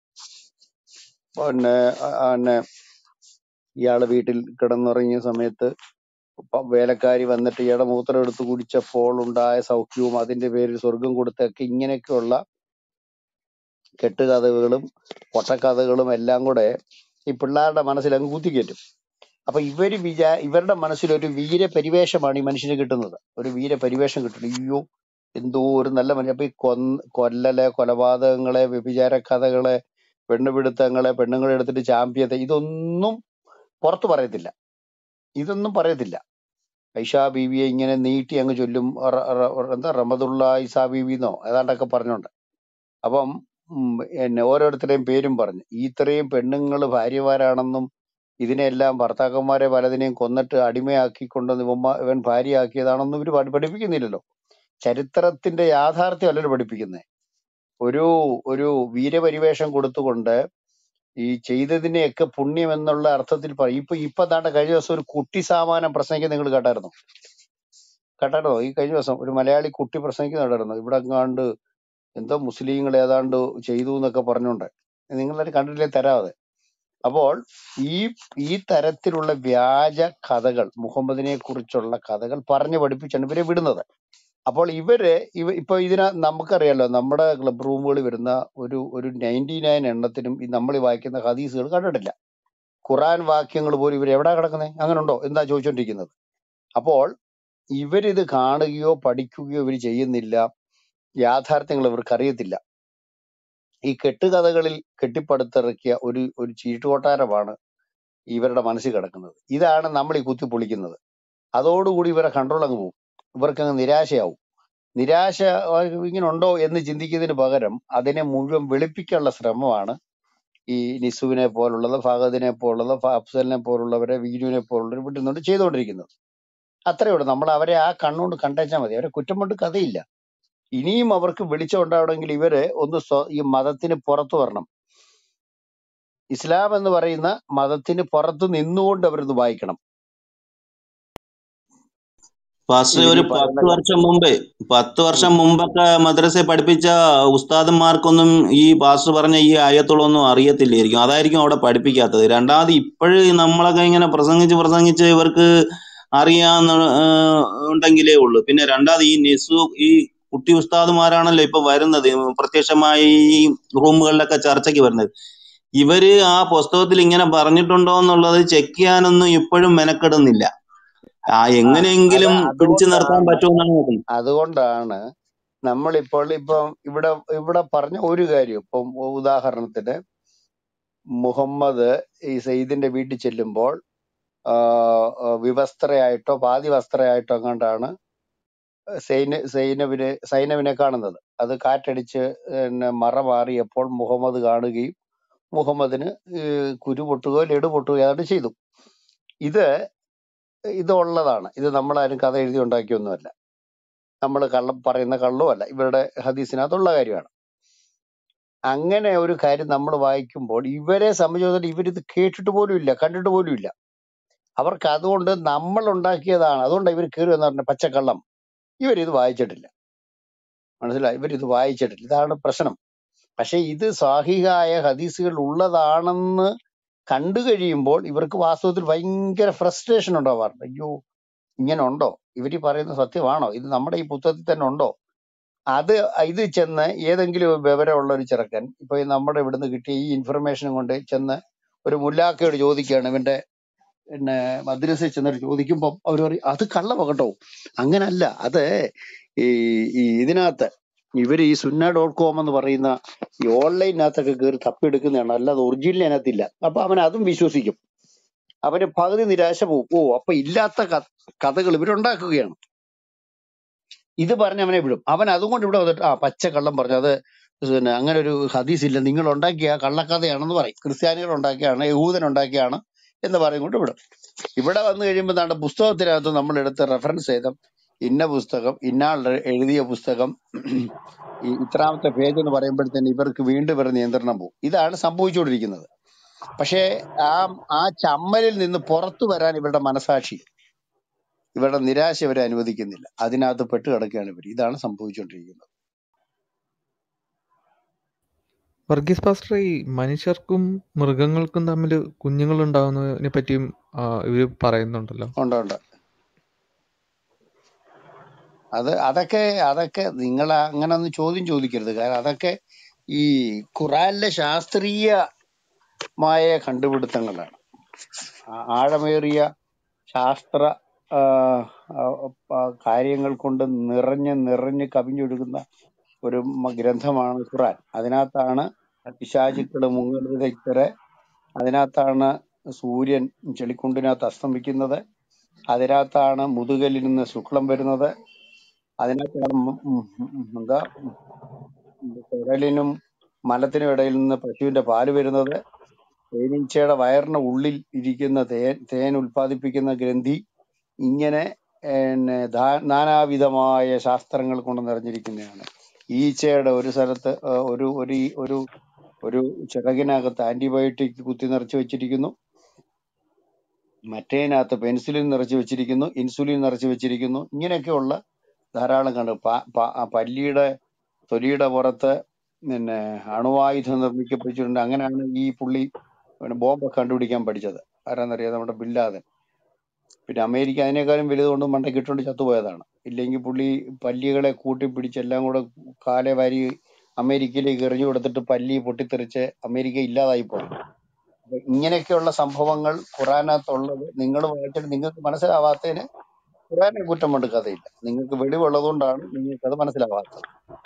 പിന്നെ ആ, ആ, പിന്നെ ഇയാള് വീട്ടിൽ കിടന്നുറങ്ങിയ സമയത്ത് പ- വേലക്കാരി വന്നിട്ട് ഇയാളുടെ മൂത്രം എടുത്ത് കുടിച്ചപ്പോൾ ഉണ്ടായ സൗഖ്യവും അതിന്റെ പേരിൽ സ്വർഗം കൊടുത്തൊക്കെ ഇങ്ങനെയൊക്കെയുള്ള കെട്ടുകഥകളും പൊട്ടക്കഥകളും എല്ലാം കൂടെ ഈ പിള്ളേരുടെ മനസ്സിൽ അങ്ങ് കുത്തിക്കയറ്റും അപ്പൊ ഇവര് വിചാ ഇവരുടെ മനസ്സിൽ ഒരു വീരപരിവേഷമാണ് ഈ മനുഷ്യന് കിട്ടുന്നത് ഒരു വീരപരിവേഷം കിട്ടുന്നത് അയ്യോ എന്തോ ഒരു നല്ല മനുഷ്യൻ അപ്പൊ ഈ കൊന്ന് കൊല്ലല് കൊലപാതകങ്ങളെ വ്യഭിചാര കഥകളെ പെണ്ണുപിടുത്തങ്ങളെ പെണ്ണുങ്ങളെ എടുത്തിട്ട് ചാമ്പ്യത ഇതൊന്നും പുറത്തു പറയത്തില്ല ഇതൊന്നും പറയത്തില്ല ഐഷാ ബീവിയെ ഇങ്ങനെ നീട്ടി അങ്ങ് ചൊല്ലും റ- റ- റ- എന്താ റമദുള്ള ഐസാ ബീവി എന്നോ ഏതാണ്ടൊക്കെ പറഞ്ഞോണ്ട് അപ്പം ഉം, പിന്നെ ഓരോരുത്തരുടെയും പേരും പറഞ്ഞു ഈ ഇത്രയും പെണ്ണുങ്ങൾ ഭാര്യമാരാണെന്നും ഇതിനെല്ലാം ഭർത്താക്കന്മാരെ പലതിനെയും കൊന്നിട്ട് അടിമയാക്കി കൊണ്ടുവന്ന് ഇവന്മ ഇവൻ ഭാര്യയാക്കിയതാണെന്നും ഇവർ പഠി- പഠിപ്പിക്കുന്നില്ലല്ലോ ചരിത്രത്തിന്റെ യാഥാർത്ഥ്യം അല്ലല്ലോ പഠിപ്പിക്കുന്നത് ഒരു ഒരു വീരപരിവേഷം കൊടുത്തുകൊണ്ട് ഈ ചെയ്തതിനെയൊക്കെ പുണ്യം എന്നുള്ള അർത്ഥത്തിൽ പറയും ഇപ്പൊ ഇപ്പൊ ദാണ്ട കഴിഞ്ഞ ദിവസം ഒരു കുട്ടി സാമാനം പ്രസംഗിക്കാൻ നിങ്ങൾ കേട്ടായിരുന്നോ കേട്ടായിരുന്നോ ഈ കഴിഞ്ഞ ദിവസം ഒരു മലയാളി കുട്ടി പ്രസംഗിക്കുന്ന കേട്ടായിരുന്നോ ഇവിടെ എങ്ങാണ്ട് എന്തോ മുസ്ലിങ്ങൾ ഏതാണ്ട് ചെയ്തു എന്നൊക്കെ പറഞ്ഞുകൊണ്ട് നിങ്ങളത് കണ്ടിട്ടില്ലേ തരാതെ അപ്പോൾ ഈ ഈ തരത്തിലുള്ള വ്യാജ കഥകൾ മുഹമ്മദിനെ കുറിച്ചുള്ള കഥകൾ പറഞ്ഞു പഠിപ്പിച്ചാണ് ഇവരെ വിടുന്നത് അപ്പോൾ ഇവര് ഇവ ഇപ്പൊ ഇതിന നമുക്കറിയാലോ നമ്മുടെ ക്ലബ് റൂമുകളിൽ വരുന്ന ഒരു ഒരു നയൻറ്റി നയൻ എണ്ണത്തിനും ഈ നമ്മൾ ഈ വായിക്കുന്ന ഹദീസുകൾ കണ്ടിട്ടില്ല ഖുറാൻ വാക്യങ്ങൾ പോലും ഇവർ എവിടാ കിടക്കുന്നത് അങ്ങനെ ഉണ്ടോ എന്താ ചോദിച്ചോണ്ടിരിക്കുന്നത് അപ്പോൾ ഇവരിത് കാണുകയോ പഠിക്കുകയോ ഇവർ ചെയ്യുന്നില്ല യാഥാർത്ഥ്യങ്ങൾ ഇവർക്ക് അറിയത്തില്ല ഈ കെട്ടുകഥകളിൽ കെട്ടിപ്പടുത്തിറക്കിയ ഒരു ഒരു ചീട്ടുകൊട്ടാരമാണ് ഇവരുടെ മനസ്സിൽ കിടക്കുന്നത് ഇതാണ് നമ്മൾ ഈ കുത്തി പൊളിക്കുന്നത് അതോടുകൂടി ഇവരെ കൺട്രോൾ അങ്ങ് പോകും ഇവർക്ക് അങ്ങ് നിരാശയാവും നിരാശ ആ, ഇങ്ങനെ ഉണ്ടോ എന്ന് ചിന്തിക്കുന്നതിന് പകരം അതിനെ മുഴുവൻ വെളുപ്പിക്കാനുള്ള ശ്രമമാണ് ഈ നിസുവിനെ പോലുള്ളത് ഫഹദിനെ പോലുള്ളത് ഫ- അഫ്സലിനെ പോലുള്ളവരെ വീരുവിനെ പോലുള്ളവർ വിട്ടുന്നുണ്ട് ചെയ്തുകൊണ്ടിരിക്കുന്നത് അത്രയേ ഉള്ളൂ നമ്മൾ അവരെ ആ കണ്ണുകൊണ്ട് കണ്ടേച്ചാൽ മതി അവരെ കുറ്റം കൊണ്ട് കഥയില്ല ഇനിയും അവർക്ക് വെളിച്ചം ഉണ്ടാവണമെങ്കിൽ ഇവര് ഒന്ന് സ്വ- ഈ മതത്തിന് പുറത്തു വരണം ഇസ്ലാം എന്ന് പറയുന്ന മതത്തിന് പുറത്ത് നിന്നുകൊണ്ട് അവരിത് വായിക്കണം പാസ്റ്റർ ഇവർ ഒരു ഈ പറയുന്ന പത്ത് വർഷം മുമ്പേ പത്ത് വർഷം മുമ്പൊക്കെ മദ്രസയെ പഠിപ്പിച്ച ഉസ്താദന്മാർക്കൊന്നും ഈ പാസ്റ്റർ പറഞ്ഞ ഈ ആയത്തുകളൊന്നും അറിയത്തില്ലായിരിക്കും അതായിരിക്കും അവിടെ പഠിപ്പിക്കാത്തത് രണ്ടാമത് ഇപ്പോഴ് നമ്മളൊക്കെ ഇങ്ങനെ പ്രസംഗിച്ച് പ്രസംഗിച്ച് ഇവർക്ക് അറിയാന്ന് ഉണ്ടെങ്കിലേ ഉള്ളൂ പിന്നെ രണ്ടാമത് ഈ നെസു ഈ കുട്ടി ഉസ്താദുമാരാണല്ലോ ഇപ്പൊ വരുന്നത് പ്രത്യക്ഷമായി ഈ റൂമുകളിലൊക്കെ ചർച്ചയ്ക്ക് വരുന്നത് ഇവര് ആ പുസ്തകത്തിൽ ഇങ്ങനെ പറഞ്ഞിട്ടുണ്ടോ എന്നുള്ളത് ചെക്ക് ചെയ്യാനൊന്നും ഇപ്പോഴും മെനക്കെടുന്നില്ല ആ ആ അത് എങ്ങനെയെങ്കിലും പിടിച്ചു നിർത്താൻ അതുകൊണ്ടാണ് പറ്റുമെന്നാണ് നോക്കുന്നത് അതുകൊണ്ടാണ് നമ്മളിപ്പോൾ ഇപ്പം ഇവിടെ ഇവിടെ പറഞ്ഞ ഒരു കാര്യം ഇപ്പം ഉദാഹരണത്തിന് മുഹമ്മദ് ഈ സയ്യിദിന്റെ വീട്ടിൽ ചെല്ലുമ്പോൾ ആ, ആ, വിവസ്ത്രയായിട്ടോ പാതി വസ്ത്രയായിട്ടോ എങ്ങാണ്ടാണ് സൈന സൈനവിനെ സൈനവിനെ കാണുന്നത് അത് കാറ്റടിച്ച് പിന്നെ മറ മാറിയപ്പോൾ മുഹമ്മദ് കാണുകയും മുഹമ്മദിന് ഈ കുരു പൊട്ടുകയോ ലഡു പൊട്ടുകയോ ഏതാണ്ട് ചെയ്തു ഇത് ഇത് ഉള്ളതാണ് ഇത് നമ്മളാരും കഥ എഴുതി ഉണ്ടാക്കിയൊന്നുമല്ല നമ്മൾ കള്ളം പറയുന്ന കള്ളുമല്ല ഇവരുടെ ഹദീസിനകത്തുള്ള കാര്യമാണ് അങ്ങനെ ഒരു കാര്യം നമ്മൾ വായിക്കുമ്പോൾ ഇവരെ സംബന്ധിച്ചിടത്തോളം ഇവരിത് കേട്ടിട്ട് പോലും ഇല്ല കണ്ടിട്ട് പോലും ഇല്ല അവർക്ക് അതുകൊണ്ട് നമ്മൾ ഉണ്ടാക്കിയതാണ് അതുകൊണ്ട് ഇവർ കയറി എന്ന് പറഞ്ഞ പച്ചക്കള്ളം ഇവരിത് വായിച്ചിട്ടില്ല മനസ്സിലായി ഇവരിത് വായിച്ചിട്ടില്ല ഇതാണ് പ്രശ്നം പക്ഷെ ഇത് സാഹിഹായ ഹദീസുകൾ ഉള്ളതാണെന്ന് കണ്ടു കഴിയുമ്പോൾ ഇവർക്ക് വാസ്തവത്തിൽ ഭയങ്കര ഫ്രസ്ട്രേഷൻ ഉണ്ടാവാറുണ്ട് അയ്യോ ഇങ്ങനെ ഉണ്ടോ ഇവർ പറയുന്നത് സത്യമാണോ ഇത് നമ്മുടെ ഈ പുസ്തകത്തിൽ തന്നെ ഉണ്ടോ അത് ഇത് ചെന്ന് ഏതെങ്കിലും ഒരു വിവരമുള്ള ഒരു ചെറുക്കൻ ഇപ്പൊ ഈ നമ്മുടെ ഇവിടുന്ന് കിട്ടിയ ഈ ഇൻഫർമേഷൻ കൊണ്ട് ചെന്ന് ഒരു മുല്ലാക്കയോട് ചോദിക്കുകയാണ് ഇവന്റെ പിന്നെ മദ്രസയിൽ ചെന്നിട്ട് ചോദിക്കുമ്പോൾ അവർ പറയും അത് കള്ളമാ കേട്ടോ അങ്ങനല്ല അത് ഈ ഈ ഇതിനകത്ത് ഇവര് ഈ സുന്ന ഡോട്ട് കോം എന്ന് പറയുന്ന ഈ ഓൺലൈനകത്തൊക്കെ കയറി തപ്പിയെടുക്കുന്നതാണ് അല്ലാതെ ഒറിജിനൽ അതിനകത്തില്ല അപ്പൊ അവൻ അതും വിശ്വസിക്കും അവന് പകുതി നിരാശ പോകും ഓ അപ്പൊ ഇല്ലാത്ത ക- കഥകൾ ഇവരുണ്ടാക്കുകയാണ് ഇത് പറഞ്ഞ് അവനെ വിടും അവൻ അതുകൊണ്ട് ഇവിടെ വന്നിട്ട് ആ പച്ച കള്ളം പറഞ്ഞു അത് പിന്നെ അങ്ങനെ ഒരു ഹദീസ് ഇല്ല നിങ്ങൾ ഉണ്ടാക്കിയ കള്ളക്കഥയാണെന്ന് പറയും ക്രിസ്ത്യാനികൾ ഉണ്ടാക്കിയാണ് യഹൂദൻ ഉണ്ടാക്കിയാണ് എന്ന് പറയും കൊണ്ട് വിടും ഇവിടെ വന്നു കഴിയുമ്പോൾ നമ്മുടെ പുസ്തകത്തിനകത്ത് നമ്മൾ എടുത്ത് റെഫറൻസ് ചെയ്ത ഇന്ന പുസ്തകം ഇന്നാളുടെ എഴുതിയ പുസ്തകം ഈ ഇത്രാമത്തെ പേജ് എന്ന് പറയുമ്പോഴത്തേന് ഇവർക്ക് വീണ്ടും ഇവരുടെ നിയന്ത്രണം പോകും ഇതാണ് സംഭവിച്ചുകൊണ്ടിരിക്കുന്നത് പക്ഷേ ആ ആ ചമ്മലിൽ നിന്ന് പുറത്തു വരാൻ ഇവരുടെ മനസാക്ഷി ഇവരുടെ നിരാശ ഇവരെ അനുവദിക്കുന്നില്ല അതിനകത്ത് പെട്ട് കിടക്കുകയാണ് ഇവർ ഇതാണ് സംഭവിച്ചുകൊണ്ടിരിക്കുന്നത് വർഗീസ് പാസ്റ്റർ ഈ മനുഷ്യർക്കും മൃഗങ്ങൾക്കും തമ്മിൽ കുഞ്ഞുങ്ങൾ ഉണ്ടാകുന്നതിനെ പറ്റിയും ആ, ഇവര് പറയുന്നുണ്ടല്ലോ ഉണ്ട് ഉണ്ട് അത് അതൊക്കെ അതൊക്കെ നിങ്ങൾ അങ്ങനെ ഒന്ന് ചോദ്യം ചോദിക്കരുത് കാരണം അതൊക്കെ ഈ ഖുറാനിലെ ശാസ്ത്രീയമായ കണ്ടുപിടുത്തങ്ങളാണ് ആ- ആഴമേറിയ ശാസ്ത്ര ആ, ആ, ആ, കാര്യങ്ങൾ കൊണ്ട് നിറഞ്ഞ് നിറഞ്ഞ് കവിഞ്ഞൊഴുകുന്ന ഒരു മ- ഗ്രന്ഥമാണ് ഖുറാൻ അതിനകത്താണ് പിശാചുക്കള് മുങ്ങൽ വിദഗ്ധരെ അതിനകത്താണ് സൂര്യൻ ചെളിക്കുണ്ടിനകത്ത് അസ്തമിക്കുന്നത് അതിനകത്താണ് മുതുകലിൽ നിന്ന് ശുക്ലം വരുന്നത് അതിനകത്താണ് ഉം ഉം ഉം എന്താ കുടലിനും മലത്തിനും ഇടയിൽ നിന്ന് പശുവിന്റെ പാല് വരുന്നത് തേനീച്ചയുടെ വയറിന് ഉള്ളിൽ ഇരിക്കുന്ന തേൻ തേൻ ഉൽപ്പാദിപ്പിക്കുന്ന ഗ്രന്ഥി ഇങ്ങനെ പിന്നെ ധാ- നാനാവിധമായ ശാസ്ത്രങ്ങൾ കൊണ്ട് നിറഞ്ഞിരിക്കുന്നതാണ് ഈച്ചയുടെ ഒരു സ്ഥലത്ത് ആ, ഒരു ഒരു ഈ- ഒരു ഒരു ചിറകിനകത്ത് ആന്റിബയോട്ടിക് കുത്തി നിറച്ച് വെച്ചിരിക്കുന്നു മറ്റേതിനകത്ത് പെൻസിലിൻ നിറച്ച് വെച്ചിരിക്കുന്നു ഇൻസുലിൻ നിറച്ച് വെച്ചിരിക്കുന്നു ഇങ്ങനെയൊക്കെയുള്ള ധാരാളം കണ്ടു പ- പ- ആ പല്ലിയുടെ തൊലിയുടെ പുറത്ത് പിന്നെ അണുവായുധം നിർമ്മിക്കപ്പെട്ടിട്ടുണ്ട് അങ്ങനെയാണ് ഈ പുള്ളി പിന്നെ ബോംബൊക്കെ കണ്ടുപിടിക്കാൻ പഠിച്ചത് ആരാന്നറിയാം നമ്മുടെ ബില്ലാദൻ പിന്നെ അമേരിക്ക അതിനേക്കാളും വലുതുകൊണ്ട് മണ്ടക്കിട്ടുകൊണ്ട് ചത്തുപോയതാണ് ഇല്ലെങ്കിൽ പുള്ളി പല്ലികളെ കൂട്ടിപ്പിടിച്ച് എല്ലാം കൂടെ കാലെ വാരി അമേരിക്കയിലേക്ക് എറിഞ്ഞു കൊടുത്തിട്ട് പല്ലി പൊട്ടിത്തെറിച്ച് അമേരിക്ക ഇല്ലാതായി പോയി അപ്പൊ ഇങ്ങനെയൊക്കെയുള്ള സംഭവങ്ങൾ ഖുറാനകത്തുള്ളത് നിങ്ങൾ വായിച്ചിട്ട് നിങ്ങൾക്ക് മനസ്സിലാവാത്തതിന് ഖുറാനെ കുറ്റം കൊണ്ട് കഥയില്ല നിങ്ങൾക്ക് വെളിവുള്ളതുകൊണ്ടാണ് നിങ്ങൾക്ക് അത് മനസ്സിലാവാത്തത്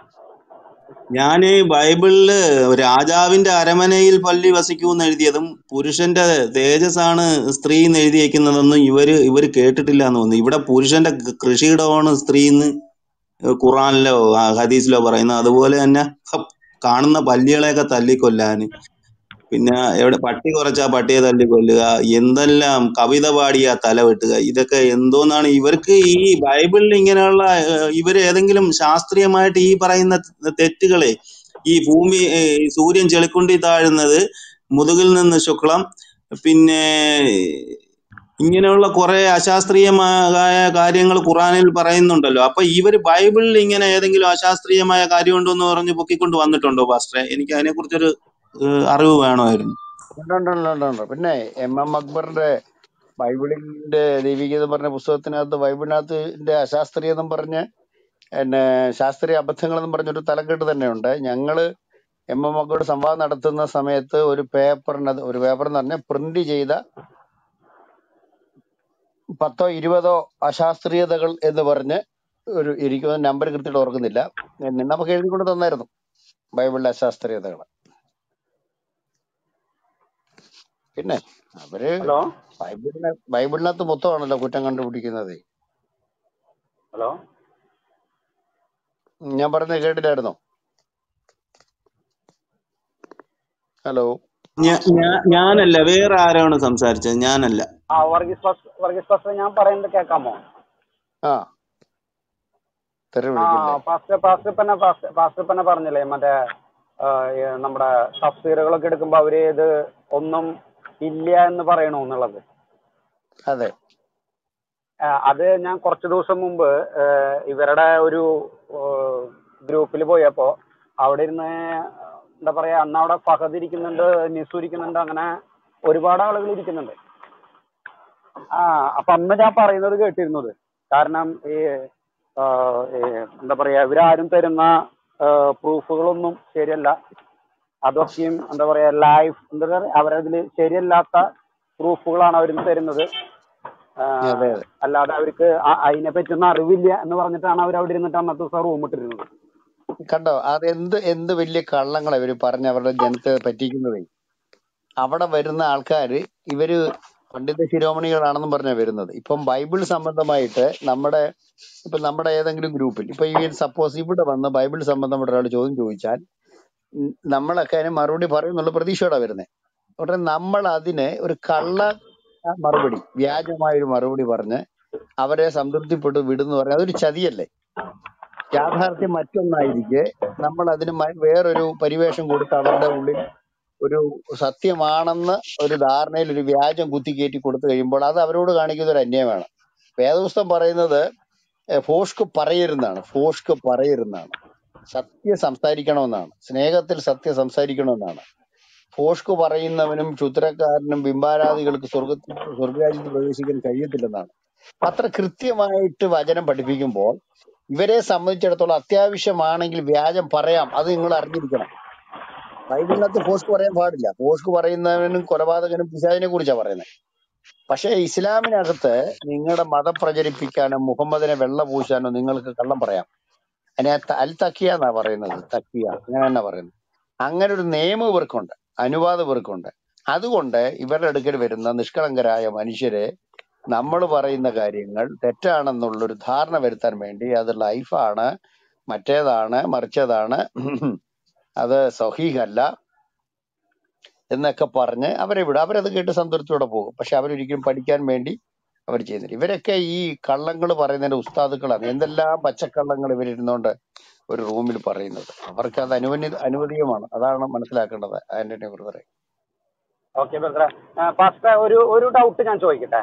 ഞാൻ ബൈബിളില് രാജാവിന്റെ അരമനയിൽ പള്ളി വസിക്കൂന്ന് എഴുതിയതും പുരുഷന്റെ തേജസ്സാണ് സ്ത്രീ എന്ന് എഴുതിയേക്കുന്നതൊന്നും ഇവര് ഇവര് കേട്ടിട്ടില്ല എന്ന് തോന്നുന്നു ഇവിടെ പുരുഷന്റെ കൃ- കൃഷിയിടമാണ് സ്ത്രീ എന്ന് ഖുറാനിലോ ആ, ഹദീസിലോ പറയുന്നത് അതുപോലെ തന്നെ ഹ, കാണുന്ന പല്ലികളെയൊക്കെ തല്ലിക്കൊല്ലാന് പിന്നെ എവിടെ പട്ടി കുറച്ചാ പട്ടിയെ തല്ലിക്കൊല്ലുക എന്തെല്ലാം കവിത പാടിയ തല വെട്ടുക ഇതൊക്കെ എന്തോന്നാണ് ഇവർക്ക് ഈ ബൈബിളിൽ ഇങ്ങനെയുള്ള ഏഹ്, ഇവര് ഏതെങ്കിലും ശാസ്ത്രീയമായിട്ട് ഈ പറയുന്ന തെറ്റുകളെ ഈ ഭൂമി ഏഹ്, ഈ സൂര്യൻ ചെളിക്കുണ്ടി താഴുന്നത് മുതുകിൽ നിന്ന് ശുക്ലം പിന്നെ ഇങ്ങനെയുള്ള കുറെ അശാസ്ത്രീയമായ കാര്യങ്ങൾ ഖുറാനിൽ പറയുന്നുണ്ടല്ലോ അപ്പൊ ഇവര് ബൈബിളിൽ ഇങ്ങനെ ഏതെങ്കിലും അശാസ്ത്രീയമായ കാര്യമുണ്ടോ എന്ന് പറഞ്ഞ് പൊക്കിക്കൊണ്ട് വന്നിട്ടുണ്ടോ പാസ്റ്ററെ എനിക്ക് അതിനെക്കുറിച്ചൊരു ഏഹ്, അറിവ് വേണമായിരുന്നു ഉണ്ട് ഉണ്ട് ഉണ്ട് ഉണ്ട് ഉണ്ട്. പിന്നെ എം എം അക്ബറിന്റെ ബൈബിളിന്റെ ദൈവികത പറഞ്ഞ പുസ്തകത്തിനകത്ത് ബൈബിളിനകത്തിന്റെ അശാസ്ത്രീയതെന്നും പറഞ്ഞ് പിന്നെ ശാസ്ത്രീയ അബദ്ധങ്ങളെന്നും പറഞ്ഞൊരു തലക്കെട്ട് തന്നെയുണ്ട് ഞങ്ങള് എം എം അക്ബറുടെ സംവാദം നടത്തുന്ന സമയത്ത് ഒരു പേപ്പറിനത് ഒരു പേപ്പർ എന്ന് പറഞ്ഞാൽ പ്രിന്റ് ചെയ്ത പത്തോ ഇരുപതോ അശാസ്ത്രീയതകൾ എന്ന് പറഞ്ഞ് ഒരു എനിക്ക് നമ്പർ കൃത്യമായിട്ട് ഓർക്കുന്നില്ല എന്നെ നമുക്ക് എഴുതിക്കൊണ്ട് തന്നായിരുന്നു ബൈബിളിലെ അശാസ്ത്രീയതകൾ പിന്നെ അവര് ഹലോ ബൈബിളിനെ ബൈബിളിനകത്ത് മൊത്തമാണല്ലോ കുറ്റം കണ്ടുപിടിക്കുന്നത് ഹലോ ഞാൻ പറഞ്ഞത് കേട്ടില്ലായിരുന്നോ ഹലോ ഞാ- ഞാ- ഞാനല്ല വേറെ ആരാണ് സംസാരിച്ചത് ഞാനല്ല ആ വർഗീസ് ഫസ്റ്റ് വർഗീസ് ഫസ്റ്റ് ഞാൻ പറയുന്നത് കേൾക്കാമോ ആ തെറി ആ വിളിക്കല്ലേ ഫാസ്റ്റ് ഫാസ്റ്റ് ഇപ്പന്നെ ഫാസ്റ്റ് ഫാസ്റ്റ് ഇപ്പന്നെ പറഞ്ഞില്ലേ മറ്റേ ആ, ഈ നമ്മുടെ തഫ്സീറുകളൊക്കെ എടുക്കുമ്പോ അവര് ഇത് ഒന്നും ഇല്ല എന്ന് പറയണു എന്നുള്ളത് അതെ ആ, അത് ഞാൻ കുറച്ച് ദിവസം മുമ്പ് ആ, ഇവരുടെ ഒരു ഗ്രൂപ്പിൽ പോയപ്പോ അവിടെ ഇരുന്ന് എന്താ പറയാ അന്ന് അവിടെ ഫഹദ് ഇരിക്കുന്നുണ്ട് നിസു ഇരിക്കുന്നുണ്ട് അങ്ങനെ ഒരുപാട് ആളുകൾ ഇരിക്കുന്നുണ്ട് ആ അപ്പൊ അന്ന് ഞാൻ പറയുന്നത് കേട്ടിരുന്നത് കാരണം ഈ ആ, ഈ എന്താ പറയാ ഇവരാരും തരുന്ന പ്രൂഫുകളൊന്നും ശരിയല്ല അതൊക്കെയും എന്താ പറയാ ലൈഫ് എന്താ പറയാ അവരതിൽ ശരിയല്ലാത്ത പ്രൂഫുകളാണ് അവർ തരുന്നത് ആ, അതെ അതെ അല്ലാതെ അവർക്ക് അ- അതിനെ പറ്റിയൊന്നും അറിവില്ല എന്ന് പറഞ്ഞിട്ടാണ് അവർ അവിടെ ഇരുന്നിട്ട് അന്നത്തെ ദിവസം റൂം ഇട്ടിരുന്നത് കണ്ടോ അത് എന്ത് എന്ത് വലിയ കള്ളങ്ങളാ ഇവര് പറഞ്ഞ് അവരുടെ ജനത്തെ പറ്റിക്കുന്നതേ അവിടെ വരുന്ന ആൾക്കാര് ഇവര് പണ്ഡിത ശിരോമണികളാണെന്നും പറഞ്ഞാ വരുന്നത് ഇപ്പം ബൈബിൾ സംബന്ധമായിട്ട് നമ്മുടെ ഇപ്പൊ നമ്മുടെ ഏതെങ്കിലും ഗ്രൂപ്പിൽ ഇപ്പൊ ഈ സപ്പോസ് ഇവിടെ വന്ന് ബൈബിൾ സംബന്ധമായിട്ട് ഒരാൾ ചോദ്യം ചോദിച്ചാൽ ഉം നമ്മളൊക്കെ അതിന് മറുപടി പറയുന്നുള്ള പ്രതീക്ഷയോടെ വരുന്നത് ഉടനെ നമ്മൾ അതിന് ഒരു കള്ള മറുപടി വ്യാജമായ ഒരു മറുപടി പറഞ്ഞ് അവരെ സംതൃപ്തിപ്പെട്ട് വിടുന്നു പറഞ്ഞാൽ അതൊരു ചതിയല്ലേ യാഥാർത്ഥ്യം മറ്റൊന്നായിരിക്കെ നമ്മൾ അതിന് മ- വേറൊരു പരിവേഷം കൊടുത്ത് അവരുടെ ഉള്ളിൽ ഒരു സത്യമാണെന്ന് ഒരു ധാരണയിൽ ഒരു വ്യാജം കുത്തിക്കയറ്റി കൊടുത്തു കഴിയുമ്പോൾ അത് അവരോട് കാണിക്കുന്ന ഒരു അന്യായമാണ് വേദപുസ്തകം പറയുന്നത് ഏഹ്, ഫോഷ്ക്ക് പറയരുന്നാണ് ഫോഷ്ക്ക് പറയരുന്നാണ് സത്യം സംസാരിക്കണമെന്നാണ് സ്നേഹത്തിൽ സത്യം സംസാരിക്കണമെന്നാണ് ഫോഷ്ക്ക് പറയുന്നവനും ക്ഷുദ്രക്കാരനും ബിംബാരാധികൾക്ക് സ്വർഗത്തിൽ സ്വർഗരാജ്യത്തിൽ പ്രവേശിക്കാൻ കഴിയത്തില്ലെന്നാണ് അത്ര കൃത്യമായിട്ട് വചനം പഠിപ്പിക്കുമ്പോൾ ഇവരെ സംബന്ധിച്ചിടത്തോളം അത്യാവശ്യമാണെങ്കിൽ വ്യാജം പറയാം അത് നിങ്ങൾ അറിഞ്ഞിരിക്കണം ബൈബിളിനകത്ത് ഫോഷ്ക്ക് പറയാൻ പാടില്ല ഫോഷ്ക്ക് പറയുന്നവനും കൊലപാതകനും പിശാചിനെ കുറിച്ചാണ് പറയുന്നത് പക്ഷേ ഇസ്ലാമിനകത്ത് നിങ്ങളുടെ മതം പ്രചരിപ്പിക്കാനോ മുഹമ്മദിനെ വെള്ള പൂശാനോ നിങ്ങൾക്ക് കള്ളം പറയാം അതിനെ ത- അൽ തക്കിയ എന്നാ പറയുന്നത് തക്കിയ അങ്ങനെ തന്നെ പറയുന്നത് അങ്ങനെ ഒരു നിയമം ഇവർക്കുണ്ട് അനുവാദം ഇവർക്കുണ്ട് അതുകൊണ്ട് ഇവരുടെ അടുക്കൽ വരുന്ന നിഷ്കളങ്കരായ മനുഷ്യരെ നമ്മൾ പറയുന്ന കാര്യങ്ങൾ തെറ്റാണെന്നുള്ളൊരു ധാരണ വരുത്താൻ വേണ്ടി അത് ലൈഫാണ് മറ്റേതാണ് മറിച്ചതാണ് അത് സഹീഹല്ല എന്നൊക്കെ പറഞ്ഞ് അവരെ വിടും അവരത് കേട്ട് സംതൃപ്തിയോടെ പോകും പക്ഷെ അവരൊരിക്കലും പഠിക്കാൻ വേണ്ടി അവർ ചെയ്യുന്നില്ല ഇവരൊക്കെ ഈ കള്ളങ്ങൾ പറയുന്നതിന്റെ ഉസ്താദുക്കളാണ് എന്തെല്ലാം പച്ചക്കള്ളങ്ങൾ ഇവരിരുന്നോണ്ട് ഒരു റൂമിൽ പറയുന്നത് അവർക്ക് അത് അനുവദി അനുവദീയമാണ് അതാണ് മനസ്സിലാക്കേണ്ടത് ആന്റണി ബ്രദറെ ഓക്കെ ബ്രദറെ ഫസ്റ്റ് ഒരു ഒരു ഡൗട്ട് ഞാൻ ചോദിക്കട്ടെ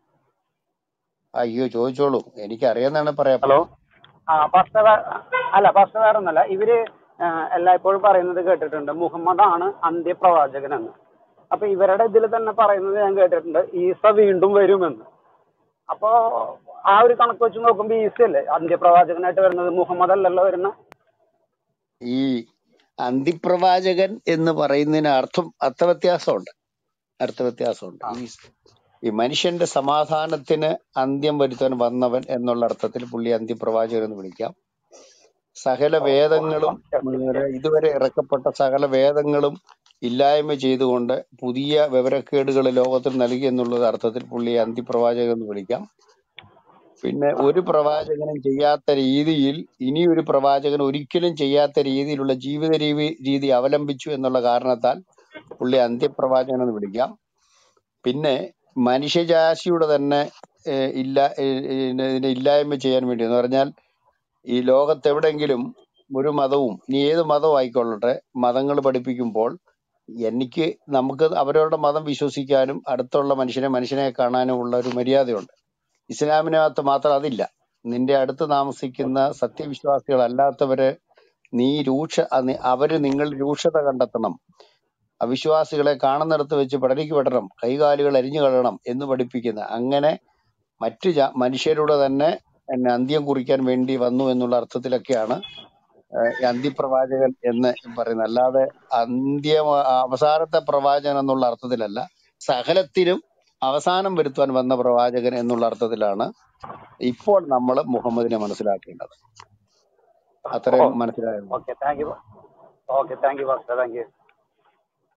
അയ്യോ ചോദിച്ചോളൂ എനിക്ക് അറിയാന്നാണ് പറയാ ഹലോ ആ ഫസ്റ്റ് അല്ല ഫസ്റ്റ് വേറെ ഒന്നല്ല ഇവര് ആ, എല്ലായ്പ്പോഴും പറയുന്നത് കേട്ടിട്ടുണ്ട് മുഹമ്മദ് ആണ് അന്ത്യപ്രവാചകൻ എന്ന് അപ്പൊ ഇവരുടെ ഇതിൽ തന്നെ പറയുന്നത് ഞാൻ കേട്ടിട്ടുണ്ട് ഈസ വീണ്ടും വരുമെന്ന് അപ്പോ ആ ഒരു കണക്ക് വെച്ച് നോക്കുമ്പോ ഈസ അല്ലേ അന്ത്യപ്രവാചകനായിട്ട് വരുന്നത് മുഹമ്മദ് അല്ലല്ലോ വരുന്ന ഈ അന്തിപ്രവാചകൻ എന്ന് പറയുന്നതിന് അർത്ഥം അർത്ഥവ്യത്യാസമുണ്ട് അർത്ഥവ്യത്യാസമുണ്ട് ഈ ഈ മനുഷ്യന്റെ സമാധാനത്തിന് അന്ത്യം വരുത്താൻ വന്നവൻ എന്നുള്ള അർത്ഥത്തിൽ പുള്ളി അന്ത്യപ്രവാചകൻ എന്ന് വിളിക്കാം സകല വേദങ്ങളും ഏർ ഇതുവരെ ഇറക്കപ്പെട്ട സകല വേദങ്ങളും ഇല്ലായ്മ ചെയ്തുകൊണ്ട് പുതിയ വിവരക്കേടുകൾ ലോകത്തിൽ നൽകി എന്നുള്ള അർത്ഥത്തിൽ പുള്ളിയെ അന്തിപ്രവാചകൻ എന്ന് വിളിക്കാം പിന്നെ ഒരു പ്രവാചകനും ചെയ്യാത്ത രീതിയിൽ ഇനി ഒരു പ്രവാചകൻ ഒരിക്കലും ചെയ്യാത്ത രീതിയിലുള്ള ജീവിത രീതി രീതി അവലംബിച്ചു എന്നുള്ള കാരണത്താൽ പുള്ളി അന്ത്യപ്രവാചകൻ എന്ന് വിളിക്കാം പിന്നെ മനുഷ്യജാതിയുടെ തന്നെ ഏഹ്, ഇല്ല ഏഹ്, ഇതിനെ ഇതിനെ ഇല്ലായ്മ ചെയ്യാൻ വേണ്ടി എന്ന് പറഞ്ഞാൽ ഈ ലോകത്ത് എവിടെങ്കിലും ഒരു മതവും ഇനി ഏത് മതവും ആയിക്കൊള്ളട്ടെ മതങ്ങൾ പഠിപ്പിക്കുമ്പോൾ എനിക്ക് നമുക്ക് അവരവരുടെ മതം വിശ്വസിക്കാനും അടുത്തുള്ള മനുഷ്യനെ മനുഷ്യനെ കാണാനും ഉള്ള ഒരു മര്യാദയുണ്ട് ഇസ്ലാമിനകത്ത് മാത്രം അതില്ല നിന്റെ അടുത്ത് താമസിക്കുന്ന സത്യവിശ്വാസികളല്ലാത്തവര് നീ രൂക്ഷ അ- നി- അവര് നിങ്ങൾ രൂക്ഷത കണ്ടെത്തണം അവിശ്വാസികളെ കാണുന്നിടത്ത് വെച്ച് പടരിക്ക് പെടണം കൈകാലുകൾ അരിഞ്ഞു കളയണം എന്ന് പഠിപ്പിക്കുന്ന അങ്ങനെ മറ്റു ജാ- മനുഷ്യരുടെ തന്നെ എന്നെ അന്ത്യം കുറിക്കാൻ വേണ്ടി വന്നു എന്നുള്ള അർത്ഥത്തിലൊക്കെയാണ് ഏഹ് ഈ അന്ത്യപ്രവാചകൻ എന്ന് പറയുന്നത് അല്ലാതെ അന്ത്യ അവസാനത്തെ പ്രവാചകൻ എന്നുള്ള അർത്ഥത്തിലല്ല സകലത്തിനും അവസാനം വരുത്തുവാൻ വന്ന പ്രവാചകൻ എന്നുള്ള അർത്ഥത്തിലാണ് ഇപ്പോൾ നമ്മൾ മുഹമ്മദിനെ മനസ്സിലാക്കേണ്ടത് ഓ അത്രയും മനസ്സിലായോ okay thank you okay thank you faster thank U